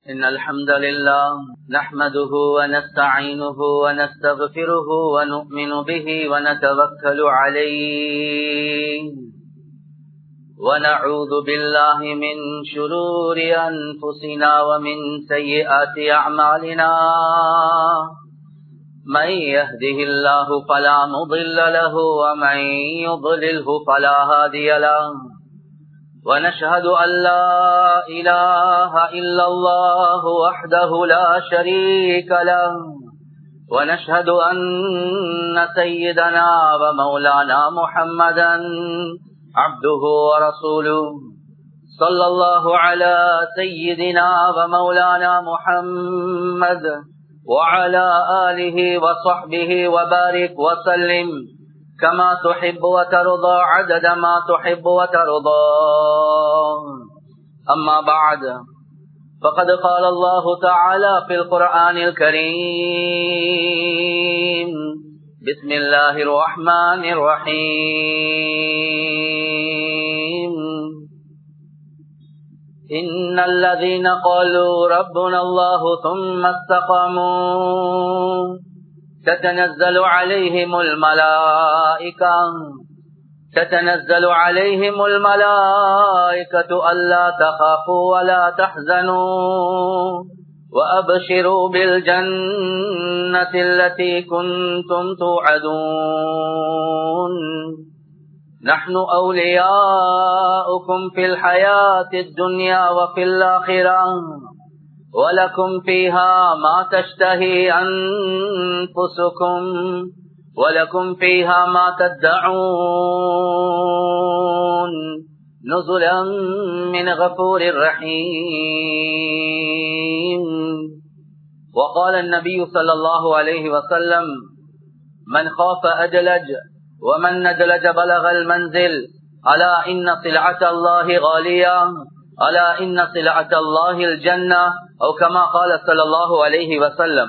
إن الحمد لله نحمده ونستعينه ونستغفره ونؤمن به ونتوكل عليه ونعوذ بالله من شرور أنفسنا ومن سيئات أعمالنا من يهده الله فلا مضل له ومن يضلله فلا هادي له ونشهد أن لا إله إلا الله وحده لا شريك له ونشهد أن سيدنا ومولانا محمدا عبده ورسوله صلى الله على سيدنا ومولانا محمد وعلى آله وصحبه وبارك وسلم كما تحب وترضى عدد ما تحب وترضى أما بعد فقد قال الله تعالى في القرآن الكريم بسم الله الرحمن الرحيم إن الذين قالوا ربنا الله ثم استقاموا تتنزل عليهم الملائكة تتنزل عليهم الملائكة ألا تخافوا ولا تحزنوا وأبشروا بالجنة التي كنتم توعدون نحن أولياؤكم في الحياة الدنيا وفي الآخرة ولكم فيها ما تشتهي أنفسكم ولكم فيها ما تدعون نزلا من غفور رحيم وقال النبي صلى الله عليه وسلم من خاف أدلج ومن ندلج بلغ المنزل ألا إن صلعة الله غالية ألا إن صلعة الله الجنة أو كما قال صلى الله عليه وسلم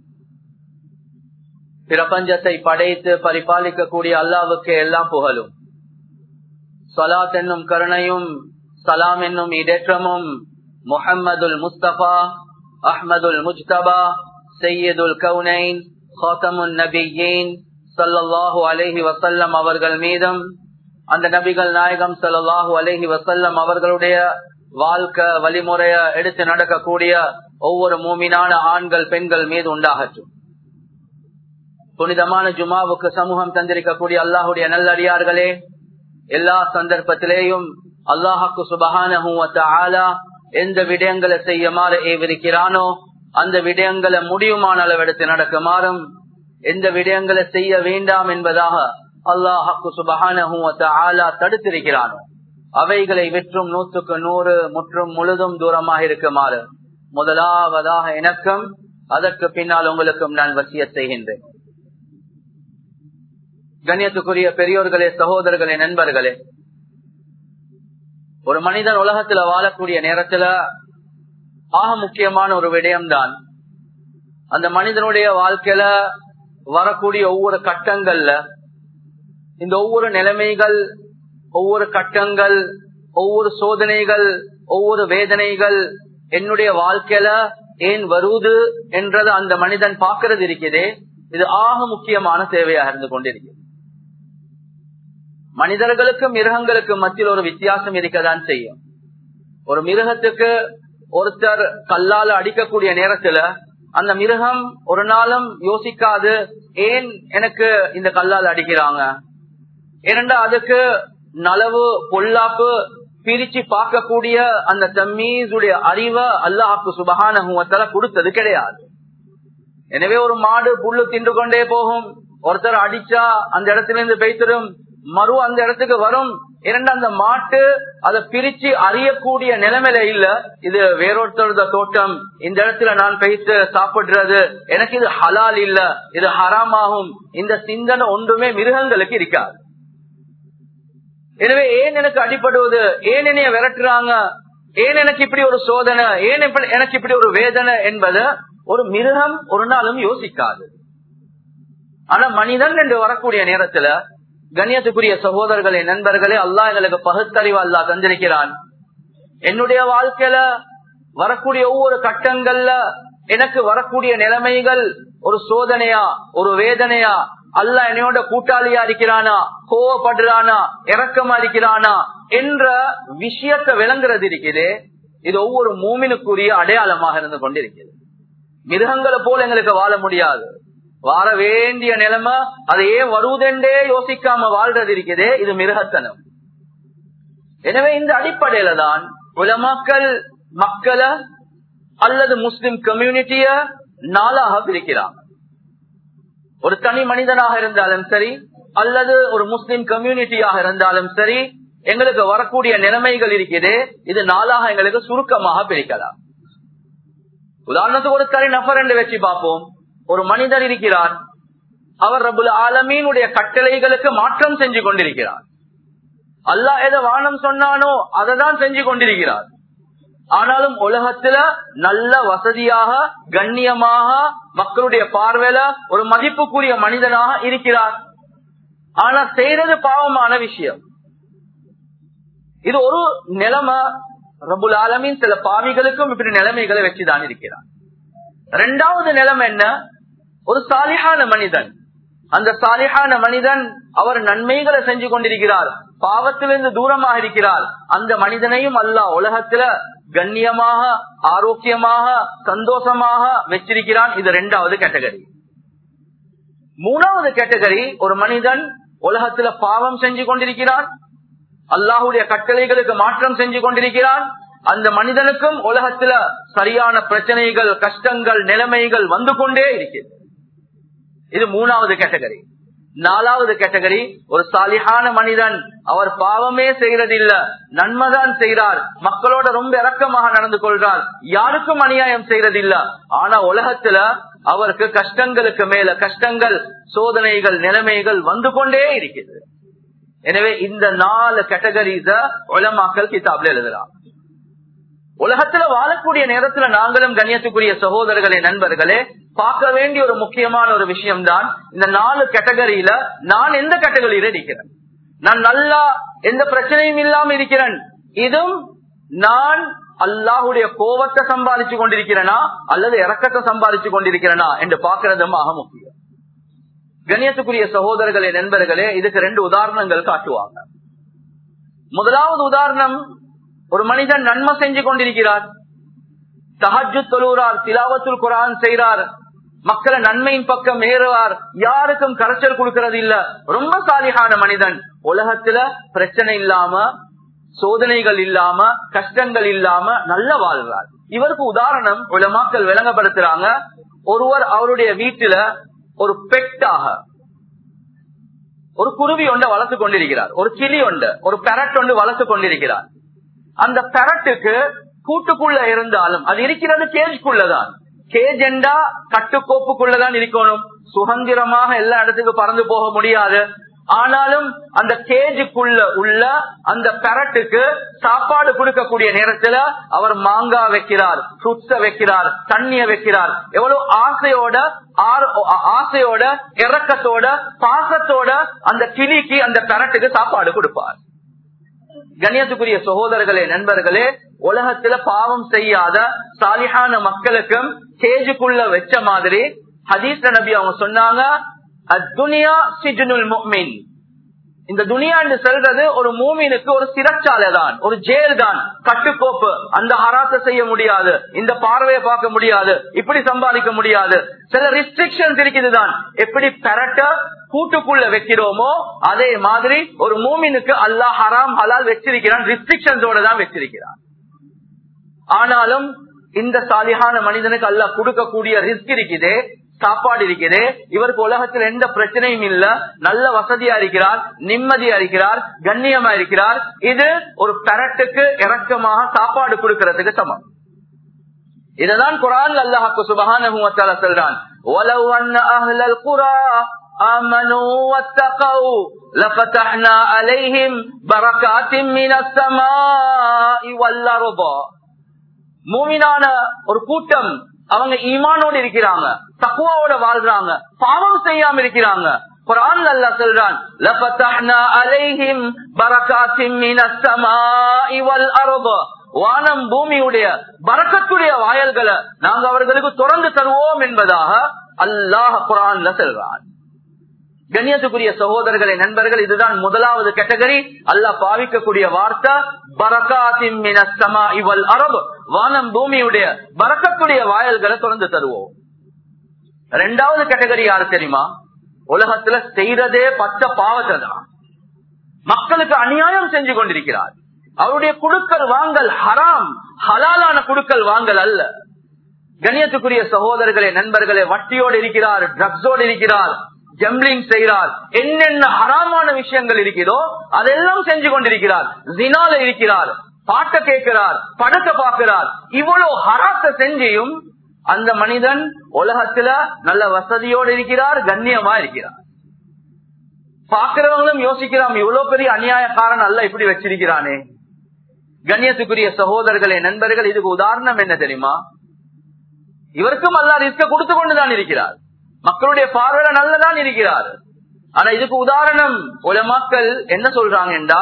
பிரபஞ்சத்தை படைத்து பரிபாலிக்கக்கூடிய அல்லாவுக்கு எல்லாம் புகழும் சலாத் என்னும் கருணையும் சலாம் என்னும் இடேற்றமும் முஹம்மதுல் முஸ்தபா அஹ்மதுல் முஜ்தபா சையதுல் கவுனைன் ஹாத்தமுன் நபியின் சல்லாஹூ அலஹி வசல்லம் அவர்கள் மீதும் அந்த நபிகள் நாயகம் சல்லாஹூ அலஹி வசல்லம் அவர்களுடைய வாழ்க்கை வழிமுறைய எடுத்து நடக்கக்கூடிய ஒவ்வொரு மூமினான ஆண்கள் பெண்கள் மீது உண்டாகட்டும் புனிதமான ஜுமாவுக்கு சமூகம் தந்திருக்கக்கூடிய அல்லாஹுடைய நல்லடியார்களே எல்லா சந்தர்ப்பத்திலேயும் அல்லாஹாக்கு சுபகான எந்த விடயங்களை செய்யுமாறு ஏவிருக்கிறானோ அந்த விடயங்களை முடியுமான அளவெடுத்து நடக்குமாறும் எந்த விடயங்களை செய்ய வேண்டாம் என்பதாக அல்லாஹாக்கு சுபகான தடுத்திருக்கிறானோ அவைகளை விற்றும் நூற்றுக்கு நூறு முற்றும் முழுதும் தூரமாக இருக்குமாறு முதலாவதாக எனக்கும் அதற்கு பின்னால் உங்களுக்கும் நான் வசிய செய்கின்றேன் கண்ணியத்துக்குரிய பெரியோர்களே சகோதரர்களே நண்பர்களே ஒரு மனிதன் உலகத்துல வாழக்கூடிய நேரத்துல ஆக முக்கியமான ஒரு விடயம்தான் அந்த மனிதனுடைய வாழ்க்கையில வரக்கூடிய ஒவ்வொரு கட்டங்கள்ல இந்த ஒவ்வொரு நிலைமைகள் ஒவ்வொரு கட்டங்கள் ஒவ்வொரு சோதனைகள் ஒவ்வொரு வேதனைகள் என்னுடைய வாழ்க்கையில ஏன் வருது என்றது அந்த மனிதன் பார்க்கறது இருக்கிறதே இது ஆக முக்கியமான தேவையாக இருந்து கொண்டிருக்கிறது மனிதர்களுக்கும் மிருகங்களுக்கும் மத்தியில் ஒரு வித்தியாசம் இருக்கதான் செய்யும் ஒரு மிருகத்துக்கு ஒருத்தர் கல்லால அடிக்கக்கூடிய நேரத்துல அந்த மிருகம் ஒரு நாளும் யோசிக்காது ஏன் எனக்கு இந்த கல்லால் அடிக்கிறாங்க ஏனென்றா அதுக்கு நலவு பொல்லாப்பு பிரிச்சு பார்க்கக்கூடிய அந்த தம்மீசுடைய அறிவை அல்லாஹாக்கு சுபகான கொடுத்தது கிடையாது எனவே ஒரு மாடு புல்லு தின்று கொண்டே போகும் ஒருத்தர் அடிச்சா அந்த இடத்துல இருந்து பெய்த்திரும் மறு அந்த இடத்துக்கு வரும் இரண்டு அந்த மாட்டு அதை பிரிச்சு அறியக்கூடிய நிலைமையில இல்ல இது வேறொருத்தருட தோட்டம் இந்த இடத்துல நான் பெய்த்து சாப்பிடுறது எனக்கு இது ஹலால் இல்ல இது ஹராமாகும் இந்த சிந்தனை ஒன்றுமே மிருகங்களுக்கு இருக்காது எனவே ஏன் எனக்கு அடிப்படுவது ஏன் என்னைய விரட்டுறாங்க ஏன் எனக்கு இப்படி ஒரு சோதனை ஏன் எனக்கு இப்படி ஒரு வேதனை என்பதை ஒரு மிருகம் ஒரு நாளும் யோசிக்காது ஆனா மனிதன் என்று வரக்கூடிய நேரத்துல கண்ணியத்துக்குரிய சகோதரர்களே நண்பர்களே அல்லாஹ் எங்களுக்கு பகுத்தறிவு அல்லாஹ் தந்திருக்கிறான் என்னுடைய வாழ்க்கையில வரக்கூடிய ஒவ்வொரு கட்டங்கள்ல எனக்கு வரக்கூடிய நிலைமைகள் ஒரு சோதனையா ஒரு வேதனையா அல்ல என்னையோட கூட்டாளியா இருக்கிறானா கோவப்படுறானா இறக்கமா இருக்கிறானா என்ற விஷயத்தை விளங்குறது இருக்குது இது ஒவ்வொரு மூமினுக்குரிய அடையாளமாக இருந்து கொண்டிருக்கிறது மிருகங்களை போல எங்களுக்கு வாழ முடியாது வாழ வேண்டிய நிலைமை அதையே வருவதென்றே யோசிக்காம வாழ்றது இருக்குது இது மிருகத்தனம் எனவே இந்த அடிப்படையில தான் உலமாக்கள் மக்களை அல்லது முஸ்லிம் கம்யூனிட்டிய நாளாக பிரிக்கிறாங்க ஒரு தனி மனிதனாக இருந்தாலும் சரி அல்லது ஒரு முஸ்லிம் கம்யூனிட்டியாக இருந்தாலும் சரி எங்களுக்கு வரக்கூடிய நிலைமைகள் இருக்குது இது நாளாக எங்களுக்கு சுருக்கமாக பிரிக்கலாம் உதாரணத்துக்கு ஒரு தனி நபர் என்று வச்சு பார்ப்போம் ஒரு மனிதர் இருக்கிறார் அவர் ரபுல் ஆலமீனுடைய கட்டளைகளுக்கு மாற்றம் செஞ்சு கொண்டிருக்கிறார் அல்லாஹ் எதை வானம் சொன்னானோ அதை தான் செஞ்சு கொண்டிருக்கிறார் ஆனாலும் உலகத்துல நல்ல வசதியாக கண்ணியமாக மக்களுடைய பார்வையில ஒரு மதிப்புக்குரிய மனிதனாக இருக்கிறார் ஆனா செய்யறது பாவமான விஷயம் இது ஒரு நிலைமை ரபுல் ஆலமின் சில பாவிகளுக்கும் இப்படி நிலைமைகளை வச்சுதான் இருக்கிறார் ரெண்டாவது நிலைமை என்ன ஒரு சாலிஹான மனிதன் அந்த சாலிஹான மனிதன் அவர் நன்மைகளை செஞ்சு கொண்டிருக்கிறார் பாவத்திலிருந்து தூரமாக இருக்கிறார் அந்த மனிதனையும் அல்ல உலகத்துல கண்ணியமாக ஆரோக்கியமாக சந்தோஷமாக வச்சிருக்கிறான் இது ரெண்டாவது கேட்டகரி மூணாவது கேட்டகரி ஒரு மனிதன் உலகத்துல பாவம் செஞ்சு கொண்டிருக்கிறான் அல்லாஹுடைய கட்டளைகளுக்கு மாற்றம் செஞ்சு கொண்டிருக்கிறான் அந்த மனிதனுக்கும் உலகத்துல சரியான பிரச்சனைகள் கஷ்டங்கள் நிலைமைகள் வந்து கொண்டே இருக்கிறது இது மூணாவது கேட்டகரி நாலாவது கேட்டகரி ஒரு சாலிஹான மனிதன் அவர் பாவமே செய்யறதில்ல நன்மைதான் செய்கிறார் மக்களோட ரொம்ப இறக்கமாக நடந்து கொள்றார் யாருக்கும் அநியாயம் செய்யறதில்ல ஆனா உலகத்துல அவருக்கு கஷ்டங்களுக்கு மேல கஷ்டங்கள் சோதனைகள் நிலைமைகள் வந்து கொண்டே இருக்குது எனவே இந்த நாலு கேட்டகரிஸ உலமாக்கல் கிதாப்ல எழுதலாம் உலகத்துல வாழக்கூடிய நேரத்துல நாங்களும் கண்ணியத்துக்குரிய சகோதரர்களே நண்பர்களே பார்க்க வேண்டிய ஒரு முக்கியமான ஒரு விஷயம் தான் இந்த நாலு கேட்டகரியில நான் எந்த கேட்டகரியில இருக்கிறேன் நான் நல்லா எந்த பிரச்சனையும் இல்லாம இருக்கிறேன் இதுவும் நான் அல்லாஹுடைய கோபத்தை சம்பாதிச்சு கொண்டிருக்கிறேனா அல்லது இறக்கத்தை சம்பாதிச்சு கொண்டிருக்கிறேனா என்று பார்க்கறதும் ஆக முக்கியம் கண்ணியத்துக்குரிய சகோதரர்களே நண்பர்களே இதுக்கு ரெண்டு உதாரணங்கள் காட்டுவாங்க முதலாவது உதாரணம் ஒரு மனிதன் நன்மை செஞ்சு கொண்டிருக்கிறார் தஹஜு தொழுகிறார் திலாவத்துல் குரான் செய்கிறார் மக்களை நன்மையின் பக்கம் ஏறுவார் யாருக்கும் கரைச்சல் கொடுக்கறது இல்ல ரொம்ப சாலிகான மனிதன் உலகத்துல பிரச்சனை இல்லாம சோதனைகள் இல்லாம கஷ்டங்கள் இல்லாம நல்ல வாழ்றார் இவருக்கு உதாரணம் உலமாக்கள் விளங்கப்படுத்துறாங்க ஒருவர் அவருடைய வீட்டுல ஒரு பெட்டாக ஒரு குருவி ஒன்றை வளர்த்து கொண்டிருக்கிறார் ஒரு கிளி ஒன்று ஒரு பெரட் ஒன்று வளர்த்து கொண்டிருக்கிறார் அந்த பெரட்டுக்கு கூட்டுக்குள்ள இருந்தாலும் அது இருக்கிறது கேஜ்குள்ளதான் கேஜ் என்றா கட்டுக்கோப்புக்குள்ளதான் இருக்கணும் சுதந்திரமாக எல்லா இடத்துக்கும் பறந்து போக முடியாது ஆனாலும் அந்த கேஜுக்குள்ள உள்ள அந்த பெரட்டுக்கு சாப்பாடு கொடுக்கக்கூடிய நேரத்துல அவர் மாங்காய் வைக்கிறார் ஃப்ரூட்ஸ வைக்கிறார் தண்ணிய வைக்கிறார் எவ்வளவு ஆசையோட ஆசையோட இறக்கத்தோட பாசத்தோட அந்த கிளிக்கு அந்த பெரட்டுக்கு சாப்பாடு கொடுப்பார் கண்ணியத்துக்குரிய சகோதரர்களே நண்பர்களே உலகத்துல பாவம் செய்யாத சாலிஹான மக்களுக்கும் கேஜுக்குள்ள வச்ச மாதிரி ஹதீஸ் நபி அவங்க சொன்னாங்க அத்துனியா சிஜுனுல் முக்மின் இந்த துனியா என்று சொல்றது ஒரு மூமினுக்கு ஒரு சிறைச்சாலை தான் ஒரு ஜெயில் தான் கட்டுக்கோப்பு அந்த ஹராத்த செய்ய முடியாது இந்த பார்வையை பார்க்க முடியாது இப்படி சம்பாதிக்க முடியாது சில ரிஸ்ட்ரிக்ஷன்ஸ் இருக்குதுதான் எப்படி பெரட்ட கூட்டுக்குள்ள வைக்கிறோமோ அதே மாதிரி ஒரு மூமினுக்கு அல்லாஹ் ஹராம் ஹலால் வச்சிருக்கிறான் ரிஸ்ட்ரிக்ஷன்ஸோட தான் வச்சிருக்கிறான் ஆனாலும் இந்த சாலிஹான மனிதனுக்கு அல்லாஹ் கொடுக்கக்கூடிய ரிஸ்க் இருக்குதே சாப்பாடு இருக்குது இவருக்கு உலகத்தில் எந்த பிரச்சனையும் இல்ல நல்ல வசதியா இருக்கிறார் நிம்மதியா இருக்கிறார் கண்ணியமா இருக்கிறார் இது ஒரு பெரட்டுக்கு இறக்கமாக சாப்பாடு கொடுக்கறதுக்கு சமம் இதுதான் குரான் அல்லாஹாக்கு சுபகான சொல்றான் آمنوا واتقوا لفتحنا عليهم بركات من السماء والأرض மூமினான ஒரு கூட்டம் அவங்க ஈமானோடு இருக்கிறாங்க தக்குவாவோட வாழ்றாங்க பாவம் செய்யாம இருக்கிறாங்க குரான் அல்லா சொல்றான் லபத்தஹ்னா அலைஹிம் பரகாத்தின் மினஸ் ஸமாஇ வல் அர்ض வானம் பூமியுடைய பறக்கத்துடைய வாயல்களை நாங்க அவர்களுக்கு திறந்து தருவோம் என்பதாக அல்லாஹ் குரான்ல செல்றான் கண்ணியத்துக்குரிய சகோதரர்களை நண்பர்கள் இதுதான் முதலாவது கேட்டகரி அல்லாஹ் பாவிக்கக்கூடிய வார்த்தை பரகாத்தின் இவள் அரபு வானம் பூமியுடைய பறக்கத்துடைய வாயல்களை திறந்து தருவோம் ரெண்டாவது கேட்டகரி யாரு தெரியுமா உலகத்துல செய்யறதே பச்சை பாவத்தை தான் மக்களுக்கு அநியாயம் செஞ்சு கொண்டிருக்கிறார் அவருடைய குடுக்கல் வாங்கல் ஹராம் ஹலாலான குடுக்கல் வாங்கல் அல்ல கண்ணியத்துக்குரிய சகோதரர்களே நண்பர்களே வட்டியோடு இருக்கிறார் ட்ரக்ஸோடு இருக்கிறார் ஜம்பிளிங் செய்கிறார் என்னென்ன ஹராமான விஷயங்கள் இருக்கிறதோ அதெல்லாம் செஞ்சு கொண்டிருக்கிறார் ஜினால இருக்கிறார் பாட்ட கேட்கிறார் படக்க பார்க்கிறார் இவ்வளவு ஹராத்த செஞ்சியும் அந்த மனிதன் உலகத்துல நல்ல வசதியோடு இருக்கிறார் கண்ணியமா இருக்கிறார் பாக்குறவங்களும் யோசிக்கிறான் இவ்வளவு பெரிய அநியாயக்காரன் அல்ல இப்படி வச்சிருக்கிறானே கண்ணியத்துக்குரிய சகோதரர்களே நண்பர்கள் இதுக்கு உதாரணம் என்ன தெரியுமா இவருக்கும் அல்லா ரிஸ்க கொடுத்து கொண்டுதான் இருக்கிறார் மக்களுடைய பார்வையில நல்லதான் இருக்கிறார் ஆனா இதுக்கு உதாரணம் உலமாக்கள் என்ன சொல்றாங்கடா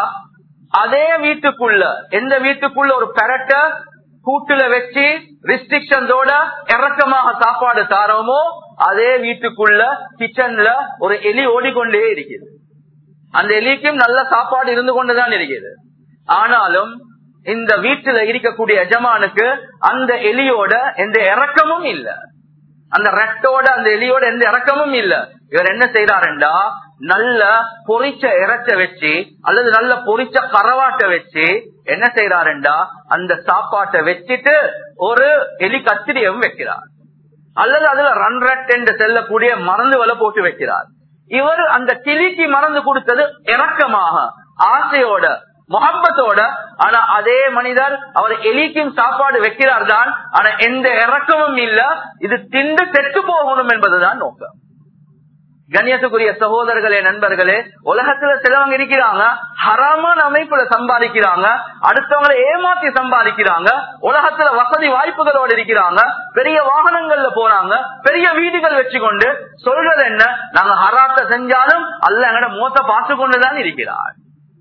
அதே வீட்டுக்குள்ள எந்த வீட்டுக்குள்ள ஒரு பெரட்ட கூட்டுல வச்சு ரிஸ்ட்ரிக்ஷன்ஸோட இறக்கமாக சாப்பாடு தாரோமோ அதே வீட்டுக்குள்ள கிச்சன்ல ஒரு எலி ஓடிக்கொண்டே இருக்குது அந்த எலிக்கும் நல்ல சாப்பாடு இருந்து கொண்டுதான் இருக்குது ஆனாலும் இந்த வீட்டுல இருக்கக்கூடிய எஜமானுக்கு அந்த எலியோட எந்த இறக்கமும் இல்ல அந்த ரெட்டோட அந்த எலியோட எந்த இறக்கமும் இல்ல இவர் என்ன செய்யறாருண்டா நல்ல பொறிச்ச இறைச்ச வச்சு அல்லது நல்ல பொறிச்ச கரவாட்டை வச்சு என்ன செய்யறாருண்டா அந்த சாப்பாட்டை வச்சுட்டு ஒரு எலி கத்திரியும் வைக்கிறார் அல்லது அதுல ரன் ரட் என்று செல்லக்கூடிய மருந்து வலை போட்டு வைக்கிறார் இவர் அந்த கிளிக்கு மறந்து கொடுத்தது இறக்கமாக ஆசையோட முகப்பத்தோட ஆனா அதே மனிதர் அவர் எலிக்கும் சாப்பாடு வைக்கிறார் தான் ஆனா எந்த இறக்கமும் இல்ல இது திண்டு செத்து போகணும் என்பதுதான் நோக்கம் கண்ணியத்துக்குரிய சகோதரர்களே நண்பர்களே உலகத்துல சிலவங்க இருக்கிறாங்க ஹராமான அமைப்புல சம்பாதிக்கிறாங்க அடுத்தவங்களை ஏமாத்தி சம்பாதிக்கிறாங்க உலகத்துல வசதி வாய்ப்புகளோடு இருக்கிறாங்க பெரிய வாகனங்கள்ல போறாங்க பெரிய வீடுகள் வச்சுக்கொண்டு சொல்றது என்ன நாங்க ஹராத்த செஞ்சாலும் அல்ல எங்கட மூத்த பார்த்து கொண்டுதான் இருக்கிறார்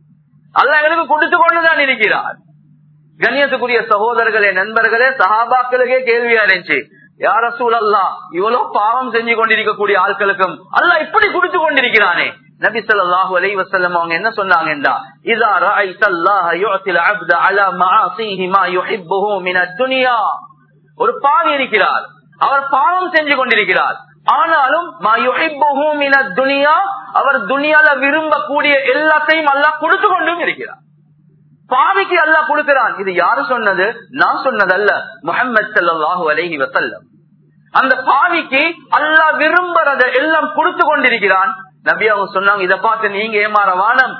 அல்ல எங்களுக்கு கொடுத்து கொண்டுதான் இருக்கிறார் கண்ணியத்துக்குரிய சகோதரர்களே நண்பர்களே சஹாபாக்களுக்கே கேள்வியா இருந்துச்சு யார சூழல்லா இவ்வளவு பாவம் செஞ்சு கொண்டிருக்கக்கூடிய ஆட்களுக்கும் அல்ல இப்படி குடித்து கொண்டிருக்கிறானே நபி சொல்லாஹு அலை வசல்லம் அவங்க என்ன சொன்னாங்கன்றா இதா ரஅய்தல்லாஹ யுஅத்தில் அப்த அலா மஆசிஹி மா யுஹிப்புஹு மின துன்யா ஒரு பாவி இருக்கிறார் அவர் பாவம் செஞ்சு கொண்டிருக்கிறார் ஆனாலும் மா யுஹிப்புஹு மின துன்யா அவர் துனியால விரும்பக்கூடிய எல்லாத்தையும் அல்லாஹ் கொடுத்து கொண்டும் இருக்கிறார் பாவிக்கு அல்லாஹ் கொடுக்கிறான் இது யாரு சொன்னது நான் சொன்னதல்ல முகமது சல்லாஹூ அலஹி வசல்லம் அந்த பாவிக்கு அல்லாஹ் விரும்புறத எல்லாம் கொடுத்து கொண்டிருக்கிறான் நபி அவங்க சொன்னாங்க இதை பார்த்து நீங்க ஏமாற வானம்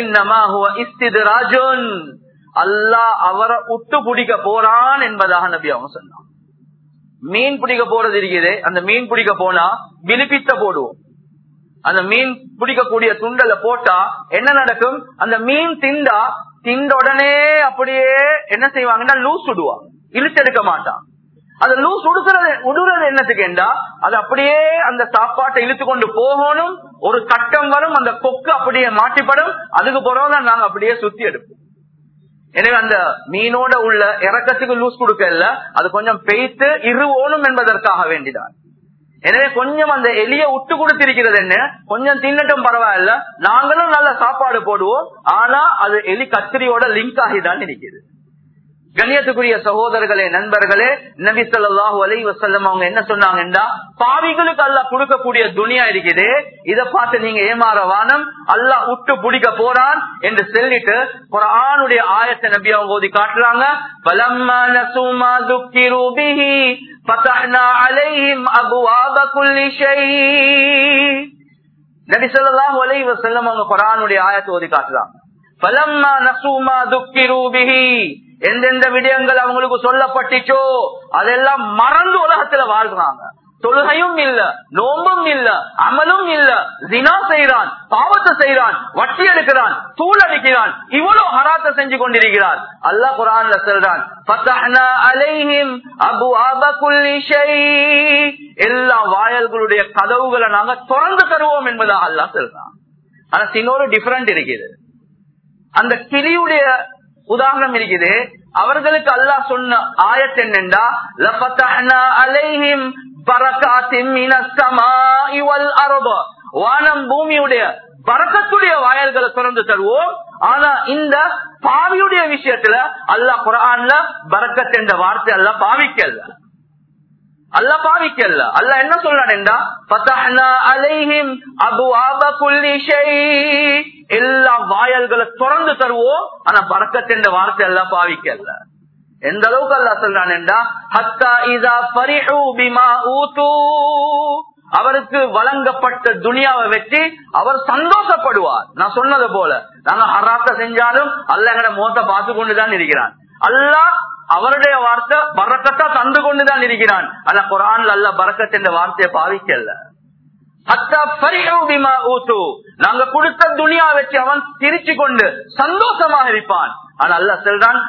அல்லாஹ் அவரை உட்டு பிடிக்க போறான் என்பதாக நபி அவங்க சொன்னாங்க மீன் பிடிக்க போறது இருக்குது அந்த மீன் பிடிக்க போனா விழிப்பித்த போடுவோம் அந்த மீன் பிடிக்கக்கூடிய துண்டல போட்டா என்ன நடக்கும் அந்த மீன் திண்டா திண்ட உடனே அப்படியே என்ன செய்வாங்கன்னா லூஸ் விடுவான் இழுத்தெடுக்க மாட்டான் அந்த லூஸ் உடுக்கிறது உடுறது என்னத்துக்குண்டா அது அப்படியே அந்த சாப்பாட்டை இழுத்து கொண்டு போகணும் ஒரு கட்டம் வரும் அந்த கொக்கு அப்படியே மாட்டிப்படும் அதுக்கு பிறகுதான் நாங்க அப்படியே சுத்தி எடுப்போம் எனவே அந்த மீனோட உள்ள இறக்கத்துக்கு லூஸ் கொடுக்கல அது கொஞ்சம் பெய்த்து இருவோணும் என்பதற்காக வேண்டிதான் எனவே கொஞ்சம் அந்த எலிய விட்டு கொடுத்திருக்கிறது என்ன கொஞ்சம் தின்னட்டும் பரவாயில்ல நாங்களும் நல்ல சாப்பாடு போடுவோம் ஆனா அது எலி கத்திரியோட லிங்க் ஆகிதான் இருக்கிறது கண்ணியத்துக்குரிய சகோதரர்களே நண்பர்களே நபி சொல்லாஹு அலை வசல்லம் அவங்க என்ன சொன்னாங்கன்னா பாவிகளுக்கு அல்ல கொடுக்கக்கூடிய துணியா இருக்குது இதை பார்த்து நீங்க ஏமாற வானம் அல்லா விட்டு பிடிக்க போறான் என்று சொல்லிட்டு குரானுடைய ஆயத்தை நபி அவங்க ஓதி காட்டுறாங்க பலம்மா நசுமா துக்கிரு பிஹி فتحنا عليهم ابواب كل شيء நபி ஸல்லல்லாஹு அலைஹி வஸல்லம் அவங்க குர்ஆனுடைய ஆயத்தை ஓதி காட்டுறாங்க ஃபலம்மா நஸூமா துக்கிரு பிஹி எந்தெந்த விடயங்கள் அவங்களுக்கு சொல்லப்பட்டுச்சோ அதெல்லாம் மறந்து உலகத்துல வாழ்றாங்க தொழுகையும் இல்ல நோம்பும் இல்ல அமலும் இல்ல ஜினா செய்யறான் பாவத்தை செய்யறான் வட்டி எடுக்கிறான் தூள் அடிக்கிறான் இவ்வளவு ஹராத்த செஞ்சு கொண்டிருக்கிறார் அல்லாஹ் குரான்ல சொல்றான் எல்லா வாயல்களுடைய கதவுகளை நாங்க திறந்து தருவோம் என்பதாக அல்லாஹ் சொல்றான் ஆனா இன்னொரு டிஃபரெண்ட் இருக்குது அந்த கிளியுடைய உதாரணம் இருக்குது அவர்களுக்கு அல்லாஹ் சொன்ன ஆயத் என்னென்றா லஃபதஹ்னா அலைஹிம் பரகாத்தின் மினஸ் ஸமாஇ வல் அர்த வானம் பூமியுடைய பரக்கத்துடைய வாயல்களை திறந்து தருவோம் ஆனா இந்த பாவியுடைய விஷயத்துல அல்லாஹ் குரான்ல பரக்கத் என்ற வார்த்தை அல்லாஹ் பாவிக்கல அல்ல பாவிக்கல்ல அல்ல என்ன சொல்றான்டா பத்தஹ்னா அலைஹிம் அபுவாப குல்லி ஷை எல்லா வாயல்களை திறந்து தருவோம் ஆனா பரக்கத் என்ற வார்த்தை எல்லாம் பாவிக்கல்ல எந்த அளவுக்கு அல்லா சொல்றான்டா ஹத்தா இதா பரிஹு பிமா ஊது அவருக்கு வழங்கப்பட்ட துனியாவை வச்சு அவர் சந்தோஷப்படுவார் நான் சொன்னது போல நாங்க ஹராத்த செஞ்சாலும் அல்ல எங்கட மோத்த பார்த்து கொண்டுதான் இருக்கிறான் அல்லாஹ் அவருடைய வார்த்தை பறக்கத்தா தந்து கொண்டுதான் இருக்கிறான் ஆனா குரான்ல அல்ல பறக்கத் என்ற வார்த்தையை பாவிக்கல நாங்க கொடுத்த துணியா வச்சு அவன் திரிச்சு கொண்டு சந்தோஷமாக இருப்பான் ஆனா அல்ல சொல்றான்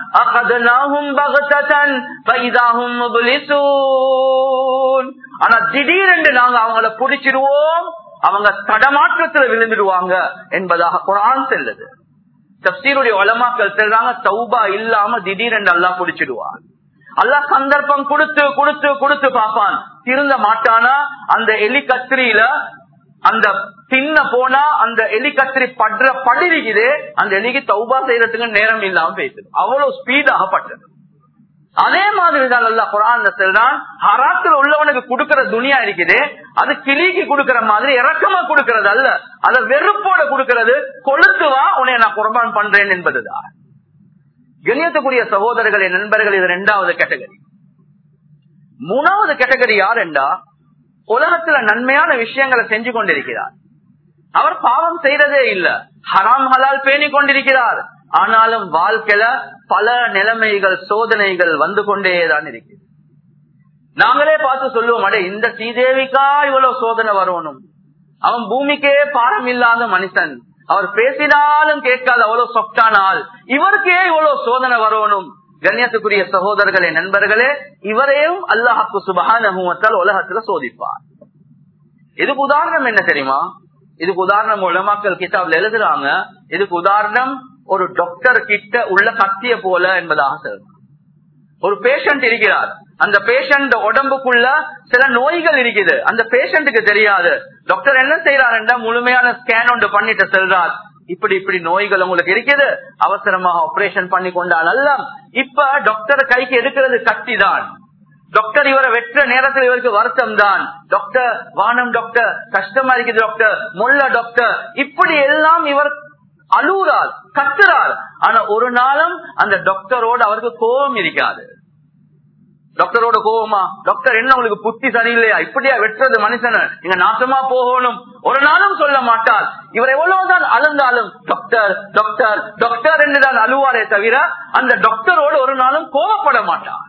ஆனா திடீரென்று நாங்க அவங்கள புடிச்சிருவோம் அவங்க தடமாற்றத்துல விழுந்துடுவாங்க என்பதாக குரான் செல்லுது தப்சீருடைய வளமாக்கள் சொல்றாங்க தௌபா இல்லாம திடீரென்று அல்லா புடிச்சிடுவான் அல்லா சந்தர்ப்பம் கொடுத்து கொடுத்து கொடுத்து பார்ப்பான் திருந்த மாட்டானா அந்த எலி கத்திரியில அந்த பின்ன போனா அந்த எலி கத்திரி படுற படிக்குது அந்த எலிக்கு தௌபா செய்யறதுக்கு நேரம் இல்லாம பேசுது அவ்வளவு ஸ்பீடாக பட்டது அதே மாதிரிதான் அல்லா குரான் சொல்றான் ஹராத்துல உள்ளவனுக்கு கொடுக்கற துணியா இருக்குது அது கிளிக்கு கொடுக்கற மாதிரி இறக்கமா கொடுக்கறது அல்ல அத வெறுப்போட கொடுக்கறது கொளுத்துவா உன்னை நான் குர்பான் பண்றேன் என்பதுதான் கண்ணியத்துக்குரிய சகோதரர்களே நண்பர்கள் இது ரெண்டாவது கேட்டகரி மூணாவது கேட்டகரி யார் என்றா உலகத்துல நன்மையான விஷயங்களை செஞ்சு கொண்டிருக்கிறார் அவர் பாவம் செய்யறதே இல்ல ஹராம் ஹலால் பேணி கொண்டிருக்கிறார் ஆனாலும் வாழ்க்கையில பல நிலைமைகள் சோதனைகள் வந்து கொண்டேதான் இருக்கு நாங்களே பார்த்து சொல்லுவோம் அடே இந்த ஸ்ரீதேவிக்கா இவ்வளவு சோதனை வரணும் அவன் பூமிக்கே பாரம் இல்லாத மனுஷன் அவர் பேசினாலும் கேட்காத அவ்வளவு சொப்டான ஆள் இவருக்கே இவ்வளவு சோதனை வரணும் கண்ணியத்துக்குரிய சகோதரர்களே நண்பர்களே இவரையும் அல்லாஹாக்கு சுபகான உலகத்துல சோதிப்பார் இதுக்கு உதாரணம் என்ன தெரியுமா இதுக்கு உதாரணம் உலமாக்கல் கிட்டாப்ல எழுதுறாங்க இதுக்கு உதாரணம் ஒரு டாக்டர் கிட்ட உள்ள கத்திய போல என்பதாக சொல்றாங்க ஒரு பேஷண்ட் இருக்கிறார் அந்த பேஷண்ட் உடம்புக்குள்ள சில நோய்கள் இருக்குது அந்த பேஷண்ட்டுக்கு தெரியாது டாக்டர் என்ன செய்யறாருன்னா முழுமையான ஸ்கேன் ஒன்று பண்ணிட்டு செல்றார் இப்படி இப்படி நோய்கள் உங்களுக்கு இருக்குது அவசரமாக ஆபரேஷன் பண்ணி கொண்டால் அல்ல இப்ப டாக்டர் கைக்கு எடுக்கிறது கத்தி தான் டாக்டர் இவரை வெற்ற நேரத்தில் இவருக்கு வருத்தம் தான் டாக்டர் வானம் டாக்டர் கஷ்டமா இருக்குது டாக்டர் முல்ல டாக்டர் இப்படி எல்லாம் இவர் அழுகுறார் கத்துறார் ஆனா ஒரு நாளும் அந்த டாக்டரோட அவருக்கு கோபம் இருக்காது டாக்டரோட கோவமா டாக்டர் என்ன உங்களுக்கு புத்தி சரியில்லையா இப்படியா வெட்டுறது மனுஷன நீங்க நாசமா போகணும் ஒரு நாளும் சொல்ல மாட்டார் இவர் எவ்வளவுதான் அழுந்தாலும் டாக்டர் டாக்டர் டாக்டர் என்றுதான் அழுவாரே தவிர அந்த டாக்டரோடு ஒரு நாளும் கோவப்பட மாட்டார்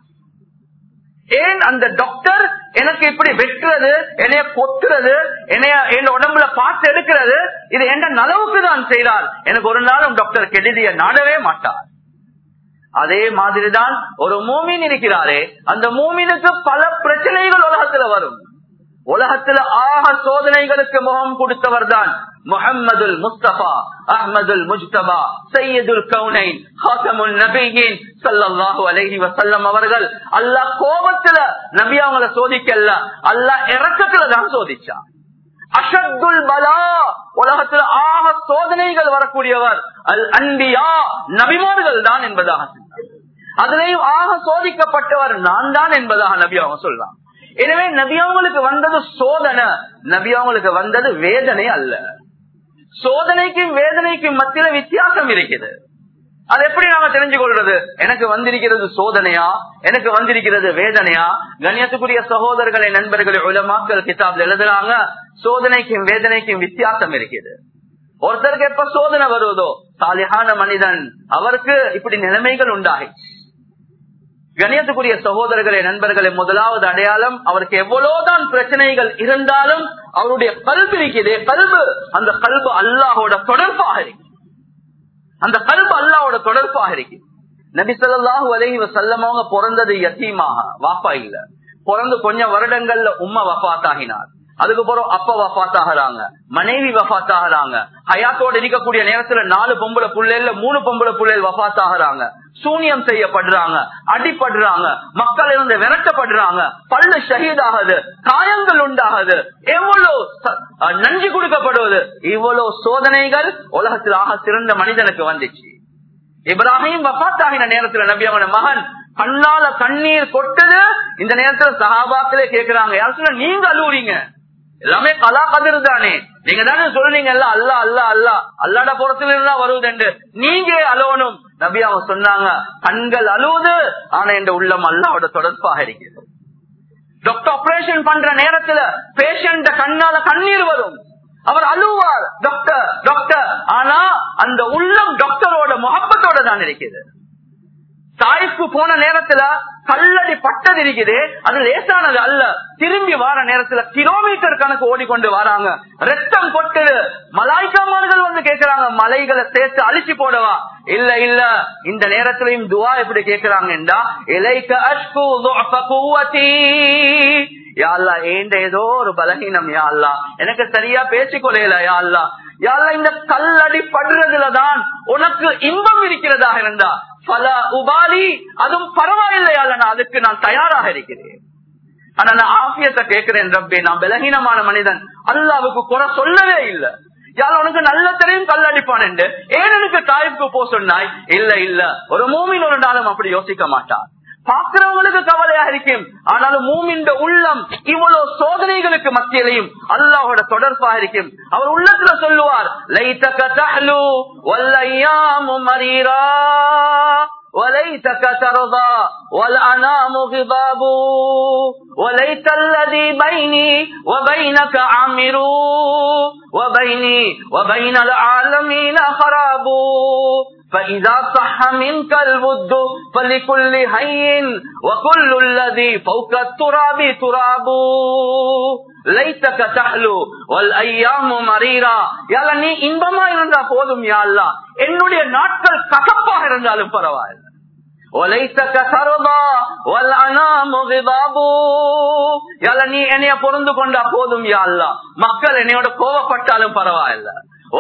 ஏன் அந்த டாக்டர் எனக்கு இப்படி வெட்டுறது என்னைய கொத்துறது என்னைய என் உடம்புல பார்த்து எடுக்கிறது இது எந்த நலவுக்கு தான் செய்தார் எனக்கு ஒரு நாளும் டாக்டர் கெடுதிய நாடவே மாட்டார் அதே மாதிரிதான் ஒரு மூமின் இருக்கிறாரே அந்த மூமினுக்கு பல பிரச்சனைகள் உலகத்துல வரும் உலகத்துல ஆக சோதனைகளுக்கு முகம் கொடுத்தவர் தான் முகம்மதுல் முஸ்தபா அஹமதுல் முஜ்தபா சையதுல் கவுனைன் ஹாசமுல் நபியின் சல்லாஹூ அலஹி வசல்லம் அவர்கள் அல்லாஹ் கோபத்துல நபி அவங்கள சோதிக்கல அல்லாஹ் இறக்கத்துல தான் சோதிச்சான் அஷத்துல் பலா உலகத்தில் ஆக சோதனைகள் வரக்கூடியவர் அல் அன்பியா நபிமார்கள் தான் என்பதாக அதிலேயும் ஆக சோதிக்கப்பட்டவர் நான் தான் என்பதாக நபி அவங்க சொல்றான் எனவே நபியாவங்களுக்கு வந்தது சோதனை நபியாவங்களுக்கு வந்தது வேதனை அல்ல சோதனைக்கும் வேதனைக்கும் மத்தியில வித்தியாசம் இருக்குது அது எப்படி நாம தெரிஞ்சு கொள்றது எனக்கு வந்திருக்கிறது சோதனையா எனக்கு வந்திருக்கிறது வேதனையா கண்ணியத்துக்குரிய சகோதரர்களை நண்பர்களை உலமாக்கல் கிதாப்ல எழுதுறாங்க சோதனைக்கும் வேதனைக்கும் வித்தியாசம் இருக்குது ஒருத்தருக்கு எப்ப சோதனை வருவதோ சாலியான மனிதன் அவருக்கு இப்படி நிலைமைகள் உண்டாகிச்சு கணியத்துக்குரிய சகோதரர்களே நண்பர்களே முதலாவது அடையாளம் அவருக்கு எவ்வளவுதான் பிரச்சனைகள் இருந்தாலும் அவருடைய கல்வி இருக்குது கல்வு அந்த கல்வு அல்லாஹோட தொடர்பாக இருக்கு அந்த கல்வு அல்லாவோட தொடர்பாக இருக்கு நபி சொல்லாஹு அலஹி வசல்லமவங்க பிறந்தது யத்தீமாக வாப்பா இல்ல பிறந்து கொஞ்சம் வருடங்கள்ல உம்மா வப்பாத்தாகினார் அதுக்கு பிறகு அப்பா வஃத் ஆகுறாங்க மனைவி வஃத் ஆகுறாங்க ஹயாத்தோட இருக்கக்கூடிய நேரத்துல நாலு பொம்பளை புள்ளைல மூணு பொம்பளை பிள்ளைகள் வஃத் ஆகுறாங்க சூனியம் செய்யப்படுறாங்க அடிப்படுறாங்க மக்கள் இருந்து விரட்டப்படுறாங்க பல்லு ஷஹீதாகுது காயங்கள் உண்டாகுது எவ்வளவு நஞ்சு கொடுக்கப்படுவது இவ்வளவு சோதனைகள் உலகத்தில் ஆக சிறந்த மனிதனுக்கு வந்துச்சு இப்ராஹிம் வஃத்தாகின நேரத்துல நபி அவன மகன் கண்ணால கண்ணீர் கொட்டது இந்த நேரத்துல சகாபாக்களே கேக்குறாங்க யார் சொன்னா நீங்க அழுவுறீங்க எல்லாமே கலா கதிர் தானே நீங்க தானே சொல்றீங்க அல்ல அல்ல அல்ல அல்ல அல்லாட புறத்துல இருந்தா வருவது நீங்க அழுவணும் நபி அவங்க சொன்னாங்க கண்கள் அழுவுது ஆனா இந்த உள்ளம் அல்லாவோட தொடர்பாக இருக்கிறது டாக்டர் ஆபரேஷன் பண்ற நேரத்துல பேஷண்ட் கண்ணால கண்ணீர் வரும் அவர் அழுவார் டாக்டர் டாக்டர் ஆனா அந்த உள்ளம் டாக்டரோட முகப்பத்தோட தான் இருக்கிறது தாய்க்கு போன நேரத்துல கல்லடி பட்டது இருக்குது அது லேசானது அல்ல திரும்பி வார நேரத்துல கிலோமீட்டர் கணக்கு ஓடிக்கொண்டு வராங்க ரத்தம் கொட்டுது மலாய்க்காமார்கள் வந்து கேக்குறாங்க மலைகளை சேர்த்து அழிச்சு போடவா இல்ல இல்ல இந்த நேரத்திலையும் துவா எப்படி கேக்குறாங்கடா இலைக்க அஷ்கு யாழ்லா ஏண்ட ஏதோ ஒரு பலகீனம் யாழ்லா எனக்கு சரியா பேசிக்கொள்ளையில யாழ்லா யாழ்லா இந்த கல்லடி படுறதுலதான் உனக்கு இன்பம் இருக்கிறதா இருந்தா பல உபாலி அதுவும் பரவாயில்லையால நான் அதுக்கு நான் தயாராக இருக்கிறேன் ஆனா நான் ஆபியத்தை கேட்கிறேன் ரப்பே நான் பலகீனமான மனிதன் அல்லாவுக்கு குறை சொல்லவே இல்லை யார் உனக்கு நல்ல தெரியும் கல்லடிப்பான் என்று ஏன் எனக்கு தாய்க்கு போ சொன்னாய் இல்ல இல்ல ஒரு மூமின் ஒரு நாளும் அப்படி யோசிக்க மாட்டார் பாக்குறவங்களுக்கு கவலையா இருக்கும் ஆனாலும் மூமின் உள்ளம் இவ்வளவு சோதனைகளுக்கு மத்தியிலையும் அல்லாஹோட தொடர்பா இருக்கும் அவர் உள்ளத்துல சொல்லுவார் லைத்தக தஹ்லு வல்லையாமு மரீரா وليتك ترضى والأنام غضاب وليت الذي بيني وبينك عامر وبيني وبين العالمين خراب فإذا صح منك الود فلكل حي وكل الذي فوق التراب تراب லைத்தக தஹ்லு வல் ஐயாமு மரீரா யால நீ இன்பமா இருந்தா போதும் யா அல்லாஹ் என்னுடைய நாட்கள் கசப்பாக இருந்தாலும் பரவாயில்லை ஒலைத்தக சரதா வல் அனாமு கிதாபு யால நீ என்னைய பொருந்து கொண்டா போதும் யா அல்லாஹ் மக்கள் என்னையோட கோவப்பட்டாலும் பரவாயில்லை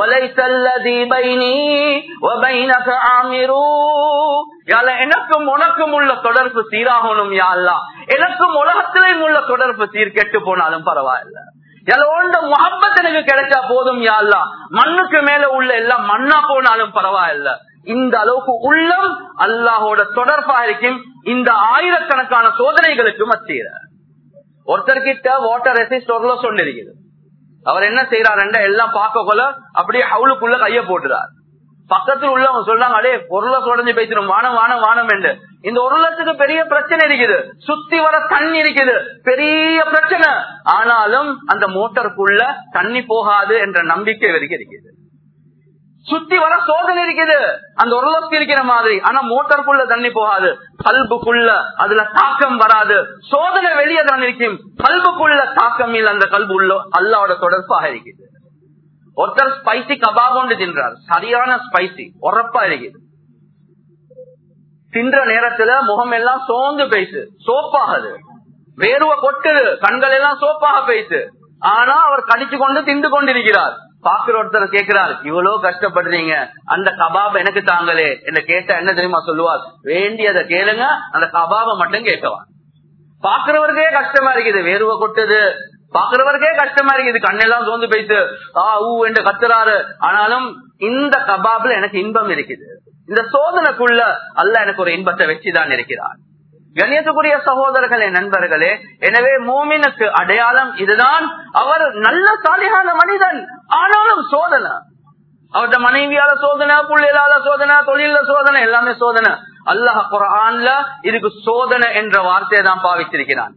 எனக்கும் உனக்கும் உள்ள தொடர்பு சீராகணும் யாழ்லா எனக்கும் உலகத்திலையும் உள்ள தொடர்பு சீர் கெட்டு போனாலும் பரவாயில்ல முகப்பத் எனக்கு கிடைச்சா போதும் யாழ்லா மண்ணுக்கு மேல உள்ள எல்லாம் மண்ணா போனாலும் பரவாயில்ல இந்த அளவுக்கு உள்ளம் அல்லாஹோட தொடர்பா இருக்கும் இந்த ஆயிரக்கணக்கான சோதனைகளுக்கு மத்தியில ஒருத்தர்கிட்ட வாட்டர் ரெசிஸ்ட் ஒரு சொன்னிருக்குது அவர் என்ன செய்யறாரு எல்லாம் பார்க்க கொள்ள அப்படியே ஹவுலுக்குள்ள கைய போட்டுறார் பக்கத்தில் உள்ளவங்க சொல்றாங்க அடே பொருளை சொடஞ்சு பேசிடும் வானம் வானம் வானம் என்று இந்த ஒரு லட்சத்துக்கு பெரிய பிரச்சனை இருக்குது சுத்தி வர தண்ணி இருக்குது பெரிய பிரச்சனை ஆனாலும் அந்த மோட்டருக்குள்ள தண்ணி போகாது என்ற நம்பிக்கை வரைக்கும் இருக்குது சுத்தி வர சோதனை இருக்குது அந்த ஒரு லட்சம் இருக்கிற மாதிரி ஆனா மோட்டருக்குள்ள தண்ணி போகாது கல்புக்குள்ள அதுல தாக்கம் வராது சோதனை வெளியே தான் இருக்கும் கல்புக்குள்ள தாக்கம் இல்லை அந்த கல்பு உள்ள அல்லாவோட தொடர்பாக இருக்குது ஒருத்தர் ஸ்பைசி கபாப் ஒன்று தின்றார் சரியான ஸ்பைசி உரப்பா இருக்குது தின்ற நேரத்துல முகம் எல்லாம் சோர்ந்து பேசு சோப்பாகுது வேர்வை கொட்டுது கண்கள் எல்லாம் சோப்பாக பேசு ஆனா அவர் கடிச்சு கொண்டு திண்டு கொண்டிருக்கிறார் பாக்குற ஒருத்தர் கேட்கிறார் இவ்வளவு கஷ்டப்படுறீங்க அந்த கபாப் எனக்கு தாங்களே என்ன கேட்டா என்ன தெரியுமா சொல்லுவார் வேண்டியதை கேளுங்க அந்த கபாபை மட்டும் கேட்கவா பாக்குறவருக்கே கஷ்டமா இருக்குது வேர்வை கொட்டுது பாக்குறவருக்கே கஷ்டமா இருக்குது கண்ணெல்லாம் சோர்ந்து போயிட்டு ஆ ஊ என்று கத்துறாரு ஆனாலும் இந்த கபாப்ல எனக்கு இன்பம் இருக்குது இந்த சோதனைக்குள்ள அல்ல எனக்கு ஒரு இன்பத்தை வச்சுதான் இருக்கிறார் கணியத்துக்குரிய சகோதரர்களே நண்பர்களே எனவே மூமினுக்கு அடையாளம் இதுதான் அவர் நல்ல சாலிகான மனிதன் ஆனாலும் சோதனை அவர்கிட்ட மனைவியால சோதனை புள்ளையிலால சோதனை தொழில சோதனை எல்லாமே சோதனை அல்லாஹ் குரான்ல இதுக்கு சோதனை என்ற வார்த்தையை தான் பாவித்திருக்கிறான்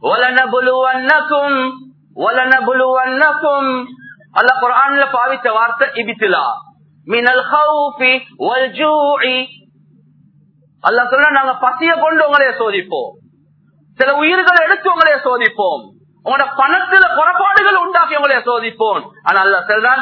அல்ல குரான்ல பாவித்த வார்த்தை இபித்திலா மினல் ஹவுஃபி வல் ஜூஇ அல்ல சொல்ல நாங்க பசிய கொண்டு உங்களைய சோதிப்போம் சில உயிர்களை எடுத்து உங்களைய சோதிப்போம் உங்களோட பணத்துல குறைபாடுகள் உண்டாக்கி உங்களைய சோதிப்போம் ஆனா அல்ல சொல்றான்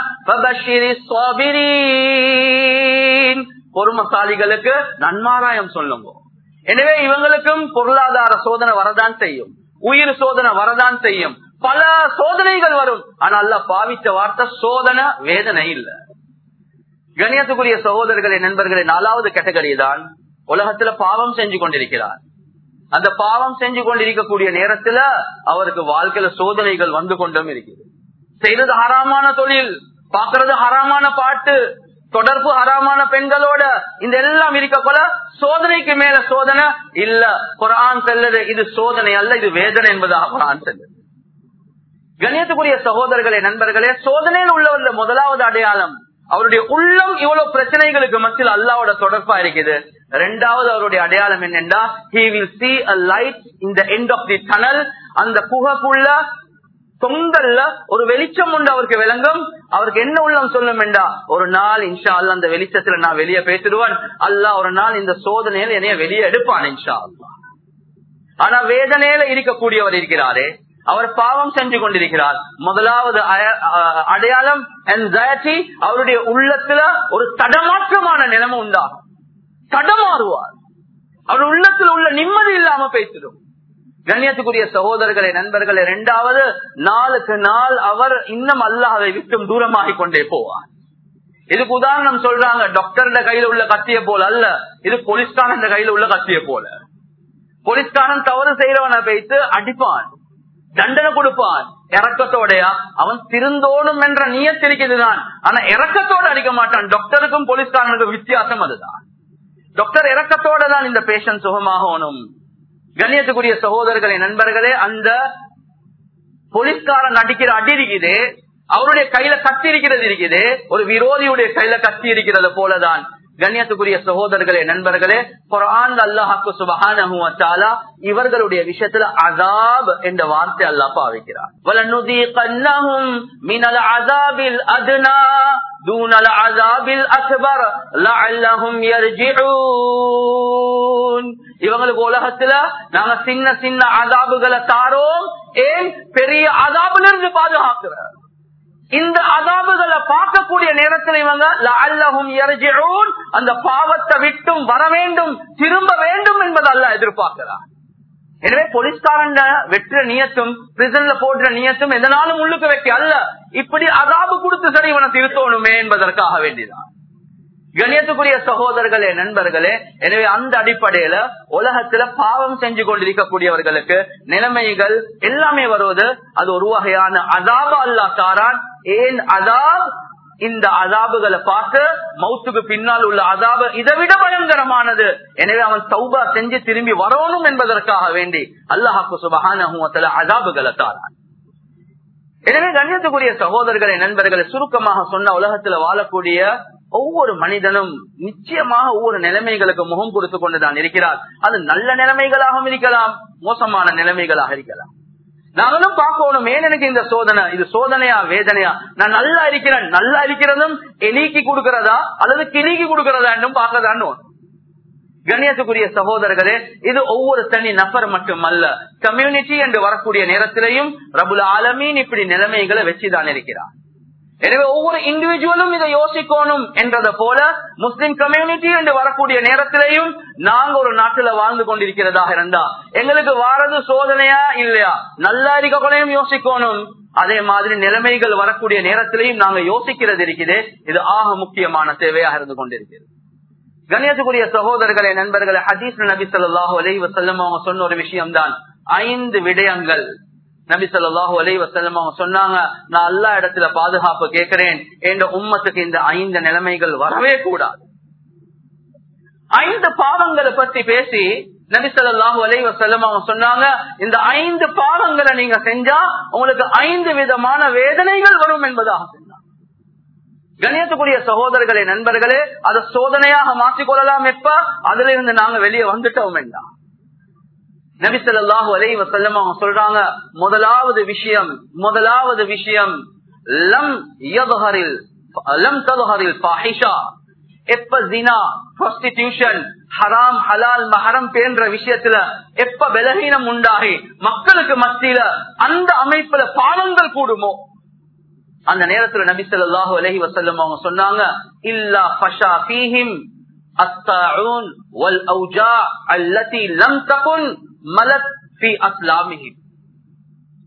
பொறுமசாலிகளுக்கு நன்மாராயம் சொல்லுங்க எனவே இவங்களுக்கும் பொருளாதார சோதனை வரதான் செய்யும் உயிர் சோதனை வரதான் செய்யும் பல சோதனைகள் வரும் ஆனா அல்ல பாவித்த வார்த்தை சோதனை வேதனை இல்ல கணியத்துக்குரிய சகோதரர்களை நண்பர்களை நாலாவது கேட்டகரி தான் உலகத்துல பாவம் செஞ்சு கொண்டிருக்கிறார் அந்த பாவம் செஞ்சு கொண்டிருக்கக்கூடிய நேரத்துல அவருக்கு வாழ்க்கையில சோதனைகள் வந்து கொண்டும் இருக்குது செய்யறது ஹராமான தொழில் பாக்குறது ஹராமான பாட்டு தொடர்பு ஹராமான பெண்களோட இந்த எல்லாம் இருக்க போல சோதனைக்கு மேல சோதனை இல்ல குரான் செல்லுது இது சோதனை அல்ல இது வேதனை என்பதாக குரான் செல்லுது கணியத்துக்குரிய சகோதரர்களே நண்பர்களே சோதனையில் உள்ளவர்கள முதலாவது அடையாளம் அவருடைய உள்ளம் இவ்வளவு பிரச்சனைகளுக்கு மத்தியில் அல்லாவோட தொடர்பா இருக்குது ரெண்டாவது அவருடைய அடையாளம் என்னென்றா he will see a light in the end of the tunnel அந்த குகைக்குள்ள தொங்கல்ல ஒரு வெளிச்சம் உண்டு அவருக்கு விளங்கும் அவருக்கு என்ன உள்ளம் சொல்லும் என்றா ஒரு நாள் இன்ஷா அல்லா அந்த வெளிச்சத்துல நான் வெளியே பேசிடுவேன் அல்லா ஒரு நாள் இந்த சோதனையில என்னைய வெளியே எடுப்பான் இன்ஷா அல்லா ஆனா வேதனையில இருக்கக்கூடியவர் இருக்கிறாரே அவர் பாவம் செஞ்சு கொண்டிருக்கிறார் முதலாவது அடையாளம் anxiety அவருடைய உள்ளத்துல ஒரு தடமாற்றமான நிலைமை உண்டாகும் தடமாறுவார் அவர் உள்ளத்துல உள்ள நிம்மதி இல்லாம பேசிடும் கண்ணியத்துக்குரிய சகோதரர்களை நண்பர்களை இரண்டாவது நாளுக்கு நாள் அவர் இன்னும் அல்லாஹை விட்டும் தூரமாகி கொண்டே போவார் இதுக்கு உதாரணம் சொல்றாங்க டாக்டர் கையில உள்ள கத்திய போல அல்ல இது போலீஸ்காரன் கையில உள்ள கத்திய போல போலீஸ்காரன் தவறு செய்யறவனை வைத்து அடிப்பான் தண்டனை கொடுப்பான் இறக்கத்தோடையா அவன் திருந்தோணும் என்ற நீயத்திருக்கிறதுதான் ஆனா இறக்கத்தோட அடிக்க மாட்டான் டாக்டருக்கும் போலீஸ்காரனுக்கும் வித்தியாசம் அதுதான் டாக்டர் இறக்கத்தோட தான் இந்த பேஷண்ட் சுகமாகணும் கண்ணியத்துக்குரிய சகோதரர்களே நண்பர்களே அந்த போலீஸ்காரன் அடிக்கிற அடி இருக்குது அவருடைய கையில கத்தி இருக்கிறது இருக்குது ஒரு விரோதியுடைய கையில கத்தி இருக்கிறது போலதான் கண்ணியத்துக்குரிய சகோதரர்களே நண்பர்களே குரான் அல்லாஹாக்கு சுபஹான இவர்களுடைய விஷயத்துல அதாப் என்ற வார்த்தை அல்லாஹ் பாவிக்கிறார் வலனுதீகன்னஹும் மினல் அஸாபில் அத்னா தூனல் அஸாபில் அக்பர் லஅல்லஹும் யர்ஜிஊன் இவங்களுக்கு உலகத்துல நாங்க சின்ன சின்ன அதாபுகளை தாரோம் ஏன் பெரிய அதாபுல இருந்து பாதுகாக்கிறோம் இந்த அதாபுகளை பார்க்கக்கூடிய நேரத்தில் இவங்க அல்லஹும் அந்த பாவத்தை விட்டும் வர வேண்டும் திரும்ப வேண்டும் என்பது அல்ல எதிர்பார்க்கிறார் எனவே போலீஸ்காரன் வெற்ற நியத்தும் பிரிசன்ல போடுற நியத்தும் எதனாலும் உள்ளுக்கு வைக்க அல்ல இப்படி அதாபு கொடுத்து சரி இவனை திருத்தோணுமே என்பதற்காக வேண்டிதான் கணியத்துக்குரிய சகோதரர்களே நண்பர்களே எனவே அந்த அடிப்படையில உலகத்துல பாவம் செஞ்சு கொண்டிருக்கக்கூடியவர்களுக்கு நிலைமைகள் எல்லாமே வருவது அது ஒரு வகையான அதாப அல்லா தாரான் ஏன் அதாப் இந்த அதாபுகளை பார்த்து மௌத்துக்கு பின்னால் உள்ள அதாப இதை விட பயங்கரமானது எனவே அவன் சௌபா செஞ்சு திரும்பி வரணும் என்பதற்காக வேண்டி அல்லாஹாக்கு சுபகான அதாபுகளை தாரான் எனவே கண்ணியத்துக்குரிய சகோதரர்களை நண்பர்களை சுருக்கமாக சொன்ன உலகத்துல வாழக்கூடிய ஒவ்வொரு மனிதனும் நிச்சயமாக ஒவ்வொரு நிலைமைகளுக்கு முகம் கொடுத்து கொண்டுதான் இருக்கிறார் அது நல்ல நிலைமைகளாகவும் இருக்கலாம் மோசமான நிலைமைகளாக இருக்கலாம் நாங்களும் பார்க்கணும் ஏன் எனக்கு இந்த சோதனை இது சோதனையா வேதனையா நான் நல்லா இருக்கிறேன் நல்லா இருக்கிறதும் எலிக்கு கொடுக்கிறதா அல்லது கிளிக்கு கொடுக்கிறதா என்றும் பார்க்கதான் கண்ணியத்துக்குரிய சகோதரர்களே இது ஒவ்வொரு தனி நபர் மட்டுமல்ல கம்யூனிட்டி என்று வரக்கூடிய நேரத்திலையும் ரபுல் ஆலமீன் இப்படி நிலைமைகளை வச்சுதான் இருக்கிறார் எனவே ஒவ்வொரு இண்டிவிஜுவலும் இதை யோசிக்கணும் என்றதை போல முஸ்லிம் கம்யூனிட்டி என்று வரக்கூடிய நேரத்திலையும் நாங்க ஒரு நாட்டுல வாழ்ந்து கொண்டிருக்கிறதாக இருந்தா எங்களுக்கு வாரது சோதனையா இல்லையா நல்லா இருக்கக்கூடையும் யோசிக்கணும் அதே மாதிரி நிலைமைகள் வரக்கூடிய நேரத்திலையும் நாங்க யோசிக்கிறது இருக்குது இது ஆக முக்கியமான தேவையாக இருந்து கொண்டிருக்கிறது கண்ணியத்துக்குரிய சகோதரர்களே நண்பர்களே ஹதீஸ் நபி சொல்லாஹு அலை வசல்லம் அவங்க சொன்ன ஒரு விஷயம்தான் ஐந்து விடயங்கள் நபி சொல்லாஹு அலை வசல்லம் அவங்க சொன்னாங்க நான் எல்லா இடத்துல பாதுகாப்பு கேட்கிறேன் என்ற உம்மத்துக்கு இந்த ஐந்து நிலைமைகள் வரவே கூடாது ஐந்து பாவங்களை பத்தி பேசி நபி சொல்லாஹு அலை வசல்லம் அவங்க சொன்னாங்க இந்த ஐந்து பாவங்களை நீங்க செஞ்சா உங்களுக்கு ஐந்து விதமான வேதனைகள் வரும் என்பதாக சொன்னாங்க கணியத்துக்குரிய சகோதரர்களே நண்பர்களே அதை சோதனையாக மாற்றிக்கொள்ளலாம் எப்ப அதுல இருந்து நாங்க வெளியே வந்துட்டோம் வேண்டாம் நபிசல்லாஹு அலை வசல்லம் அவங்க சொல்றாங்க முதலாவது விஷயம் முதலாவது விஷயம் லம் யதுஹரில் லம் ததுஹரில் பாஹிஷா எப்ப ஜினா ப்ராஸ்டிடியூஷன் ஹராம் ஹலால் மஹரம் பேன்ற விஷயத்துல எப்ப பலகீனம் உண்டாகி மக்களுக்கு மத்தியில அந்த அமைப்புல பாவங்கள் கூடுமோ அந்த நேரத்துல நபி சொல்லாஹு அலஹி வசல்லம் அவங்க சொன்னாங்க இல்லா ஃபஷா ஃபீஹிம் அஸ்தாஊன் வல் அவுஜா அல்லதி லம் தகுன் மலத் ஃபீ அஸ்லாமிஹிம்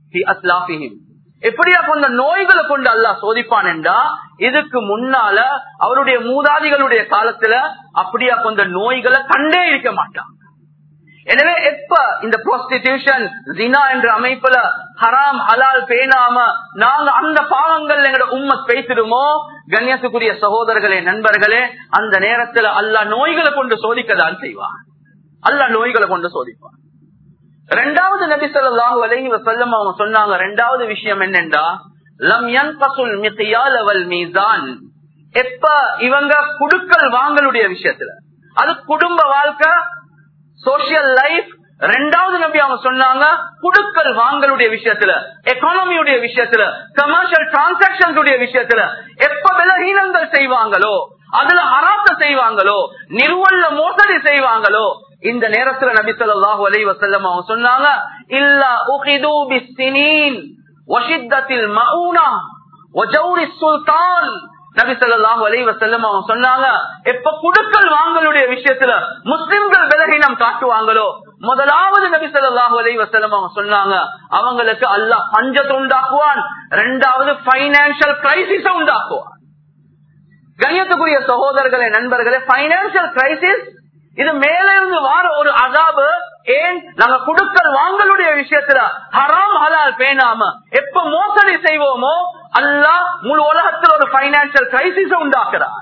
في أسلافهم. எப்படியா கொண்ட நோய்களை கொண்டு அல்லாஹ் சோதிப்பான் என்றா இதுக்கு முன்னால அவருடைய மூதாதிகளுடைய காலத்துல அப்படியா கொண்ட நோய்களை கண்டே இருக்க மாட்டான் எனவே எப்ப இந்த ப்ரோஸ்டிடியூஷன் ஜினா என்ற அமைப்புல ஹராம் ஹலால் பேணாம நாங்க அந்த பாவங்கள் எங்களோட உம்மத் பேசிடுமோ கண்ணியத்துக்குரிய சகோதரர்களே நண்பர்களே அந்த நேரத்துல அல்லா நோய்களை கொண்டு சோதிக்கதான் செய்வான் அல்லா நோய்களை கொண்டு சோதிப்பான் ரெண்டாவது நபி சொல்லாஹு அலஹி வசல்லம் அவங்க சொன்னாங்க ரெண்டாவது விஷயம் என்னென்றா லம் யன்பசுல் மித்தியால் அவல் மீசான் எப்ப இவங்க குடுக்கல் வாங்கலுடைய விஷயத்துல அது குடும்ப வாழ்க்கை சோசியல் லைஃப் ரெண்டாவது நபி அவங்க சொன்னாங்க குடுக்கல் வாங்கலுடைய விஷயத்துல எக்கானமியுடைய விஷயத்துல கமர்ஷியல் டிரான்சாக்சன் விஷயத்துல எப்ப விலகீனங்கள் செய்வாங்களோ அதுல அராத்த செய்வாங்களோ நிறுவல்ல மோசடி செய்வாங்களோ இந்த நேரத்துல நபி சொல்லாஹு அலை வசல்லம் அவங்க சொன்னாங்க இல்லா உகிது பிஸ்தினீன் வஷித்தத்தில் மவுனா ஒஜௌரி சுல்தான் நபி சொல்லாஹு அலை வசல்லம் அவங்க சொன்னாங்க எப்ப குடுக்கல் வாங்கலுடைய விஷயத்துல முஸ்லிம்கள் விலகினம் காட்டுவாங்களோ முதலாவது நபி சொல்லாஹு அலை வசல்லம் அவங்க சொன்னாங்க அவங்களுக்கு அல்லாஹ் பஞ்சத்தை உண்டாக்குவான் ரெண்டாவது பைனான்சியல் கிரைசிஸ உண்டாக்குவான் கண்ணியத்துக்குரிய சகோதரர்களே நண்பர்களே பைனான்சியல் கிரைசிஸ் இது மேலிருந்து வார ஒரு அதாபு ஏன் நாங்க குடுக்கல் வாங்கலுடைய விஷயத்துல ஹராம் ஹலால் பேணாம எப்ப மோசடி செய்வோமோ அல்லாஹ் முழு உலகத்தில் ஒரு பைனான்சியல் கிரைசிஸ் உண்டாக்குறார்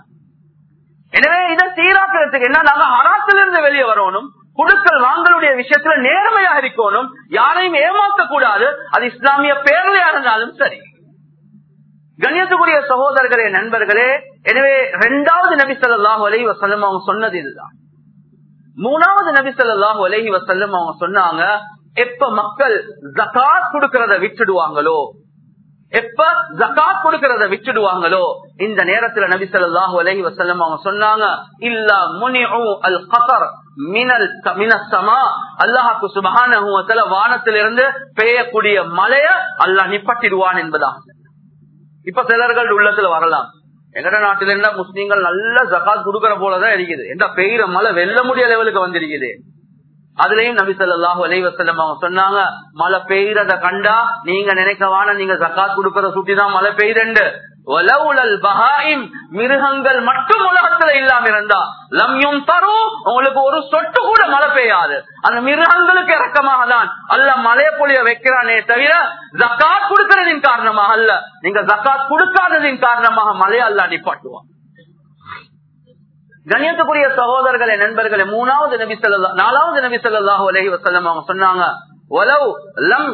எனவே இதை சீராக்கிறதுக்கு என்ன நாங்க ஹராத்திலிருந்து வெளியே வரணும் குடுக்கல் வாங்கலுடைய விஷயத்துல நேர்மையாக இருக்கணும் யாரையும் ஏமாத்த கூடாது அது இஸ்லாமிய பேரவையா இருந்தாலும் சரி கண்ணியத்துக்குரிய சகோதரர்களே நண்பர்களே எனவே இரண்டாவது நபி சொல்லாஹு அலை வசல்லம் அவங்க சொன்னது இதுதான் மூணாவது நபி சொல்லாஹு அலஹி வசல்லம் அவங்க சொன்னாங்க எப்ப மக்கள் ஜகாத் கொடுக்கறத விட்டுடுவாங்களோ எப்ப ஜகாத் கொடுக்கறத விட்டுடுவாங்களோ இந்த நேரத்துல நபி சொல்லாஹு அலஹி வசல்லம் அவங்க சொன்னாங்க இல்ல முனி அல் கசர் மினல் மினசமா அல்லாஹாக்கு சுபகான வானத்திலிருந்து பெய்யக்கூடிய மலைய அல்லாஹ் நிப்பட்டிடுவான் என்பதாக இப்ப சிலர்கள் உள்ளத்துல வரலாம் எங்கட நாட்டில இருந்தா முஸ்லீம்கள் நல்ல ஜகாத் கொடுக்கற போலதான் இருக்குது எந்த பெய்கிற மழை வெல்ல முடிய லெவலுக்கு வந்திருக்குது அதுலயும் நபி சொல்லாஹு அலைவசல்லம் அவங்க சொன்னாங்க மழை பெய்யறத கண்டா நீங்க நினைக்க வான நீங்க ஜக்காத் கொடுக்கற சுட்டிதான் மழை பெய்யுதுண்டு மிருகங்கள் மட்டும் உலகத்துல இல்லாம இருந்தா லம்யும் தரும் உங்களுக்கு ஒரு சொட்டு கூட மழை பெய்யாது அந்த மிருகங்களுக்கு இறக்கமாக தான் அல்ல மழைய பொழிய வைக்கிறானே தவிர ஜக்காத் கொடுக்கறதின் காரணமாக அல்ல நீங்க ஜக்காத் கொடுக்காததின் காரணமாக மழைய அல்ல நிப்பாட்டுவான் கண்ணியத்துக்குரிய சகோதரர்களே நண்பர்களே மூணாவது நபி சொல்லா நாலாவது நபி சொல்லாஹு அலஹி வசல்லம் அவங்க சொன்னாங்க ஒலவ் லம்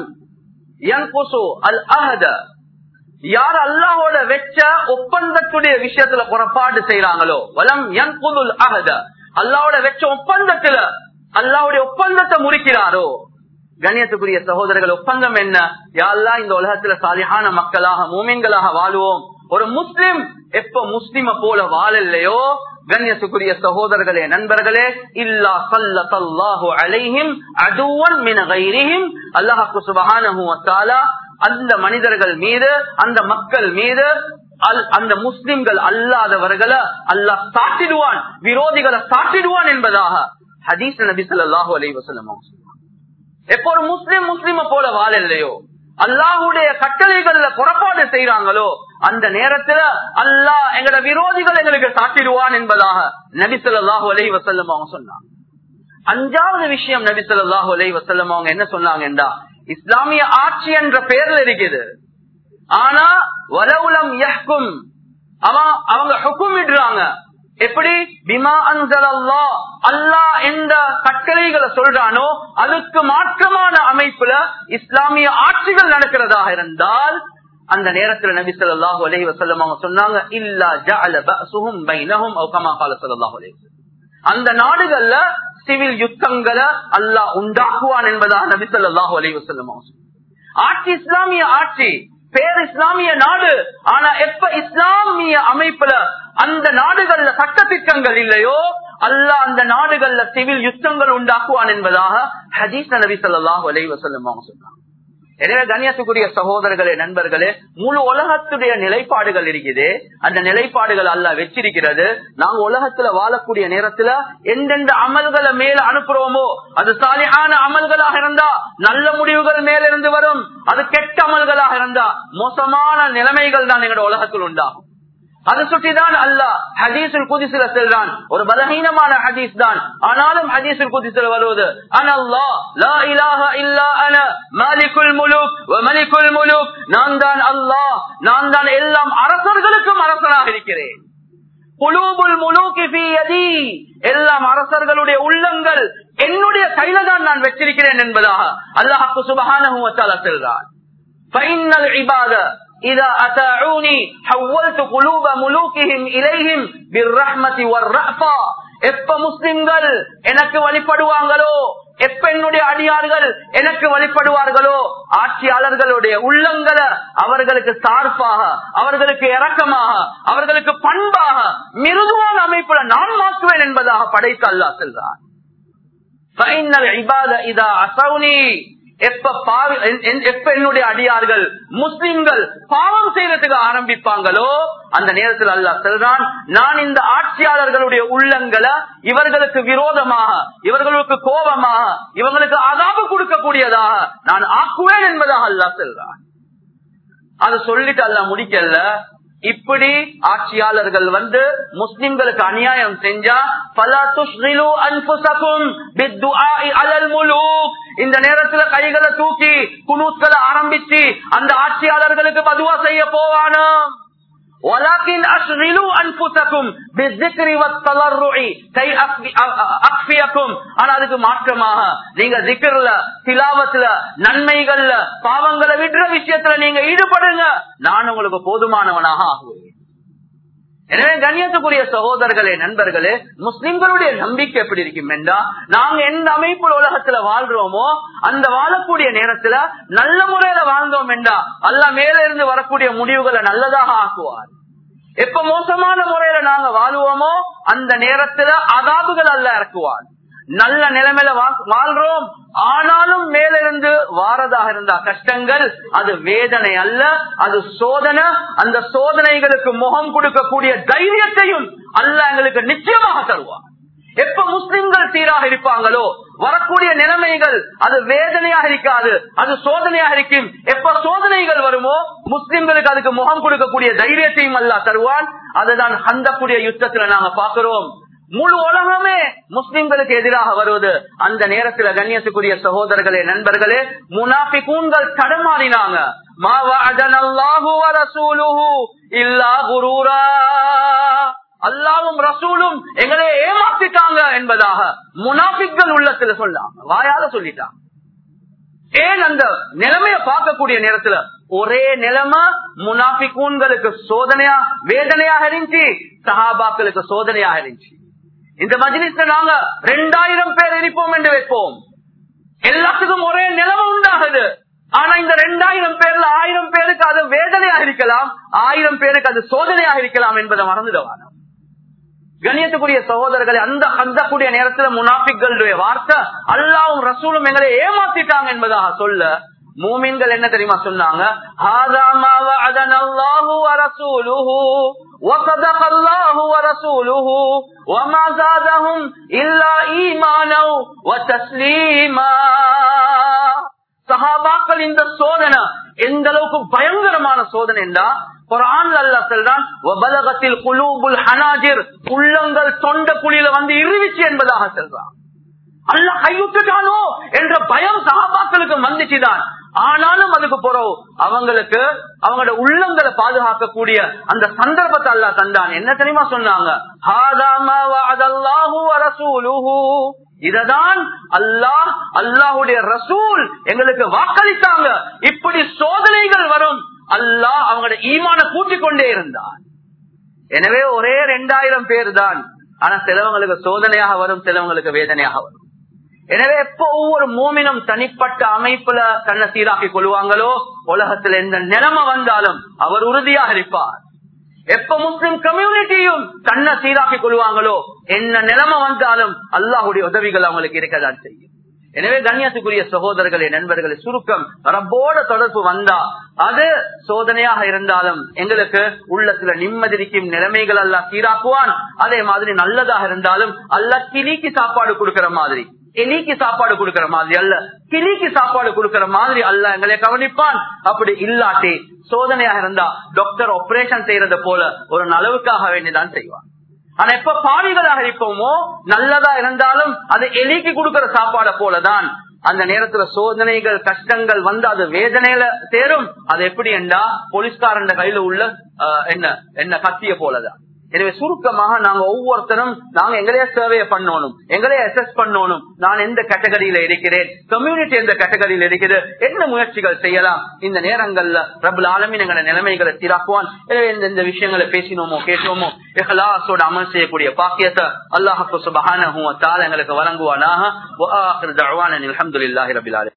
அல் அஹத யார் அல்லாஹோட வெச்ச ஒப்பந்தத்துடைய விஷயத்துல புறப்பாடு செய்யறாங்களோ வலம் என் புதுல் அகத அல்லாவோட வெச்ச ஒப்பந்தத்துல அல்லாவுடைய ஒப்பந்தத்தை முறிக்கிறாரோ கண்ணியத்துக்குரிய சகோதரர்கள் ஒப்பந்தம் என்ன யாரெல்லாம் இந்த உலகத்துல சாலியான மக்களாக மூமின்களாக வாழுவோம் ஒரு முஸ்லிம் எப்ப முஸ்லிம போல வாழலையோ கண்ணியத்துக்குரிய சகோதரர்களே நண்பர்களே இல்லா சல்ல சல்லாஹு அலைஹிம் அதுவன் மின கைரிஹிம் அல்லாஹு சுபஹானஹு வத்தாலா அந்த மனிதர்கள் மீது அந்த மக்கள் மீது அந்த முஸ்லிம்கள் அல்லாதவர்களை அல்லாஹ் சாட்டிடுவான் விரோதிகளை சாட்டிடுவான் என்பதாக ஹதீஸ் நபி சொல்லாஹு அலை வசலம் எப்போ ஒரு முஸ்லிம் முஸ்லிம போல வாழலையோ அல்லாஹுடைய கட்டளைகள்ல புறப்பாடு செய்யறாங்களோ அந்த நேரத்துல அல்லாஹ் எங்கட விரோதிகள் எங்களுக்கு சாட்டிடுவான் என்பதாக நபி சொல்லாஹு அலை வசல்லம் அவங்க சொன்னாங்க அஞ்சாவது விஷயம் நபி சொல்லாஹு அலை வசல்லம் அவங்க என்ன சொன்னாங்கன்றா இஸ்லாமிய ஆட்சி என்ற பெயர்ல இருக்குது ஆனா வலவுலம் யஹ்கும் அவன் அவங்க ஹுக்கும் இடுறாங்க எப்படி பிமா அன்சல் அல்லா அல்லா எந்த கட்டளைகளை சொல்றானோ அதுக்கு மாற்றமான அமைப்புல இஸ்லாமிய ஆட்சிகள் நடக்கிறதாக இருந்தால் அந்த நேரத்தில் நபி சொல்லாஹு அலஹி வசல்லம் அவங்க சொன்னாங்க இல்லா ஜஅல பஅசுஹும் பைனஹும் அவ் கமா கால ஸல்லல்லாஹு அலைஹி அந்த நாடுகள்ல சிவில் யுத்தங்களை அல்லாஹ் உண்டாக்குவான் என்பதாக நபி சொல்லாஹு அலஹி வசல்லம் ஆட்சி இஸ்லாமிய ஆட்சி பேர் இஸ்லாமிய நாடு ஆனா எப்ப இஸ்லாமிய அமைப்புல அந்த நாடுகள்ல சட்ட திட்டங்கள் இல்லையோ அல்ல அந்த நாடுகள்ல சிவில் யுத்தங்கள் உண்டாக்குவான் என்பதாக ஹதீஸ் நபி சொல்லாஹு அலை வசல்லம் சொன்னாங்க எனவே கண்ணியத்துக்குரிய சகோதரர்களே நண்பர்களே முழு உலகத்துடைய நிலைப்பாடுகள் இருக்குது அந்த நிலைப்பாடுகள் அல்ல வச்சிருக்கிறது நாங்க உலகத்துல வாழக்கூடிய நேரத்துல எந்தெந்த அமல்களை மேல அனுப்புறோமோ அது சாலியான அமல்களாக இருந்தா நல்ல முடிவுகள் மேல இருந்து வரும் அது கெட்ட அமல்களாக இருந்தா மோசமான நிலைமைகள் தான் எங்களோட உலகத்தில் உண்டாகும் அதை சுற்றிதான் அல்ல ஹதீசுல் குதிசில செல்றான் ஒரு பலகீனமான ஹதீஸ் தான் ஆனாலும் ஹதீசுல் குதிசில வருவது அனல்லா லா இலாஹ இல்லா அன மாலிகுல் முலுக் வ மலிகுல் முலுக் நான் தான் அல்லாஹ் நான் தான் எல்லாம் அரசர்களுக்கும் அரசனாக இருக்கிறேன் குலூபுல் முலூக்கி ஃபீ யதி எல்லாம் அரசர்களுடைய உள்ளங்கள் என்னுடைய கையில தான் நான் வச்சிருக்கிறேன் என்பதாக அல்லாஹ் சுபஹானஹு வ தஆலா சொல்றான் ஃபைனல் இபாத إذا أتاعوني حولت قلوب ملوكهم إليهم بالرحمة والرأفة எப்ப முஸ்லிம்கள் எனக்கு வழிபடுவாங்களோ எப்ப என்னுடைய அடியார்கள் எனக்கு வழிபடுவார்களோ ஆட்சியாளர்களுடைய உள்ளங்களை அவர்களுக்கு சார்பாக அவர்களுக்கு இரக்கமாக அவர்களுக்கு பண்பாக மிருதுவான அமைப்புல நான் மாற்றுவேன் என்பதாக படைத்து அல்லா செல்றார் எப்ப பாவி எப்ப என்னுடைய அடியார்கள் முஸ்லிம்கள் பாவம் செய்யறதுக்கு ஆரம்பிப்பாங்களோ அந்த நேரத்தில் அல்லாஹ் சொல்றான் நான் இந்த ஆட்சியாளர்களுடைய உள்ளங்களை இவர்களுக்கு விரோதமாக இவர்களுக்கு கோபமாக இவங்களுக்கு அதாபு கொடுக்கக்கூடியதாக நான் ஆக்குவேன் என்பதாக அல்லாஹ் சொல்றான் அதை சொல்லிட்டு அல்ல முடிக்கல இப்படி ஆட்சியாளர்கள் வந்து முஸ்லிம்களுக்கு அநியாயம் செஞ்சா இந்த நேரத்துல கைகளை தூக்கி குனூத்களை ஆரம்பிச்சு அந்த ஆட்சியாளர்களுக்கு பதுவா செய்ய போவானோ ولكن اشغلوا انفسكم بالذكر والتضرع كي اخفيكم ஆனா அதுக்கு மாற்றமாக நீங்க zikrல திலாவத்துல நன்மைகள்ல பாவங்களை விடுற விஷயத்துல நீங்க ஈடுபடுங்க நான் உங்களுக்கு போதுமானவனாக ஆகுவேன் எனவே கண்ணியத்துக்குரிய சகோதரர்களே நண்பர்களே முஸ்லிம்களுடைய நம்பிக்கை எப்படி இருக்கும் என்றா நாங்க எந்த அமைப்புல உலகத்துல வாழ்றோமோ அந்த வாழக்கூடிய நேரத்துல நல்ல முறையில வாழ்ந்தோம் என்றா அல்ல மேல இருந்து வரக்கூடிய முடிவுகளை நல்லதாக ஆக்குவார் எப்ப மோசமான முறையில நாங்க வாழுவோமோ அந்த நேரத்துல அதாபுகள் அல்ல இறக்குவார் நல்ல நிலைமையில வாழ்றோம் ஆனாலும் மேலிருந்து வாரதாக இருந்தா கஷ்டங்கள் அது வேதனை அல்ல அது சோதனை அந்த சோதனைகளுக்கு முகம் கொடுக்கக்கூடிய தைரியத்தையும் அல்ல எங்களுக்கு நிச்சயமாக தருவார் எப்ப முஸ்லிம்கள் சீராக இருப்பாங்களோ வரக்கூடிய நிலைமைகள் அது வேதனையாக இருக்காது அது சோதனையாக இருக்கும் எப்ப சோதனைகள் வருமோ முஸ்லிம்களுக்கு அதுக்கு முகம் கொடுக்கக்கூடிய தைரியத்தையும் அல்ல தருவான் அதுதான் அந்தக்கூடிய யுத்தத்துல நாங்க பாக்குறோம் முழு உலகமே முஸ்லிம்களுக்கு எதிராக வருவது அந்த நேரத்துல கண்ணியத்துக்குரிய சகோதரர்களே நண்பர்களே முனாஃபி கூண்கள் தடமாறினாங்க அல்லாவும் ரசூலும் எங்களை ஏமாத்திட்டாங்க என்பதாக முனாஃபிக்கள் உள்ளத்துல சொல்லாங்க வாயால சொல்லிட்டாங்க ஏன் அந்த நிலைமைய பார்க்கக்கூடிய நேரத்துல ஒரே நிலைமை முனாஃபிகூன்களுக்கு சோதனையா வேதனையாக இருந்துச்சு சஹாபாக்களுக்கு சோதனையாக இருந்துச்சு இந்த மஜிலிஸ்ல நாங்க ரெண்டாயிரம் பேர் இருப்போம் என்று வைப்போம் எல்லாத்துக்கும் ஒரே நிலைமை உண்டாகுது ஆனா இந்த ரெண்டாயிரம் பேர்ல ஆயிரம் பேருக்கு அது வேதனையாக இருக்கலாம் ஆயிரம் பேருக்கு அது சோதனையாக இருக்கலாம் என்பதை மறந்துடுவாங்க கண்ணியத்துக்குரிய சகோதரர்களை அந்த அந்தக்கூடிய நேரத்துல முனாஃபிக்களுடைய வார்த்தை அல்லாவும் ரசூலும் எங்களை ஏமாத்திட்டாங்க என்பதாக சொல்ல மூமின்கள் என்ன தெரியுமா சொன்னாங்க وصدق الله ورسوله وما زادهم إلا إيمانا وتسليما சஹாபாக்கள் இந்த சோதனை எந்த அளவுக்கு பயங்கரமான சோதனை என்றா குரான் அல்லா செல்றான் குலூபுல் ஹனாஜிர் உள்ளங்கள் தொண்ட குழியில வந்து இருவிச்சு என்பதாக செல்றான் அல்ல கைவிட்டுட்டானோ என்ற பயம் சகாபாக்களுக்கு வந்துச்சுதான் ஆனாலும் அதுக்கு போறோம் அவங்களுக்கு அவங்களோட உள்ளங்களை பாதுகாக்கக்கூடிய அந்த சந்தர்ப்பத்தை அல்லா தந்தான் என்ன தெரியுமா சொன்னாங்க இததான் அல்லாஹ் அல்லாஹுடைய ரசூல் எங்களுக்கு வாக்களித்தாங்க இப்படி சோதனைகள் வரும் அல்லாஹ் அவங்களோட ஈமான கூட்டிக் கொண்டே இருந்தான் எனவே ஒரே ரெண்டாயிரம் பேர் தான் ஆனா சிலவங்களுக்கு சோதனையாக வரும் சிலவங்களுக்கு வேதனையாக வரும் எனவே எப்போ ஒவ்வொரு மூமினும் தனிப்பட்ட அமைப்புல தன்னை சீராக்கிக் கொள்வாங்களோ உலகத்துல எந்த நிலைமை வந்தாலும் அவர் உறுதியாக இருப்பார் எப்ப முஸ்லிம் கம்யூனிட்டியும் தன்னை சீராக்கிக் கொள்வாங்களோ என்ன நிலைமை வந்தாலும் அல்லாஹுடைய உதவிகள் அவங்களுக்கு இருக்கதான் செய்யும் எனவே கண்ணியத்துக்குரிய சகோதரர்களே நண்பர்களே சுருக்கம் ரப்போட தொடர்பு வந்தா அது சோதனையாக இருந்தாலும் எங்களுக்கு உள்ளத்துல நிம்மதிக்கும் நிலைமைகள் எல்லாம் சீராக்குவான் அதே மாதிரி நல்லதாக இருந்தாலும் அல்ல கிளிக்கு சாப்பாடு கொடுக்கிற மாதிரி எலிக்கு சாப்பாடு கொடுக்கிற மாதிரி அல்ல கிளிக்கு சாப்பாடு கொடுக்கிற மாதிரி அல்ல எங்களை கவனிப்பான் அப்படி இல்லாட்டி சோதனையாக இருந்தா டாக்டர் ஆபரேஷன் செய்யறது போல ஒரு நலவுக்காக வேண்டிதான் செய்வான் ஆனா எப்ப பாவிகளாக இருப்போமோ நல்லதா இருந்தாலும் அது எலிக்கு கொடுக்கிற சாப்பாடை போலதான் அந்த நேரத்துல சோதனைகள் கஷ்டங்கள் வந்து அது வேதனையில சேரும் அது எப்படி என்றா போலீஸ்காரன் கையில உள்ள என்ன என்ன கத்திய போலதான் எனவே சுருக்கமாக நாங்க ஒவ்வொருத்தரும் நாங்க எங்களைய சர்வே பண்ணணும் எங்களைய அசஸ் பண்ணணும் நான் எந்த கேட்டகரியில இருக்கிறேன் கம்யூனிட்டி எந்த கேட்டகரியில இருக்குது என்ன முயற்சிகள் செய்யலாம் இந்த நேரங்கள்ல ரபுல் ஆலமின் எங்களை நிலைமைகளை சீராக்குவான் எனவே இந்த விஷயங்களை பேசினோமோ கேட்டோமோ எஹலாசோட அமல் செய்யக்கூடிய பாக்கியத்தை அல்லாஹு சுபஹான எங்களுக்கு வழங்குவானாக அலமதுல்லாஹி ரபில்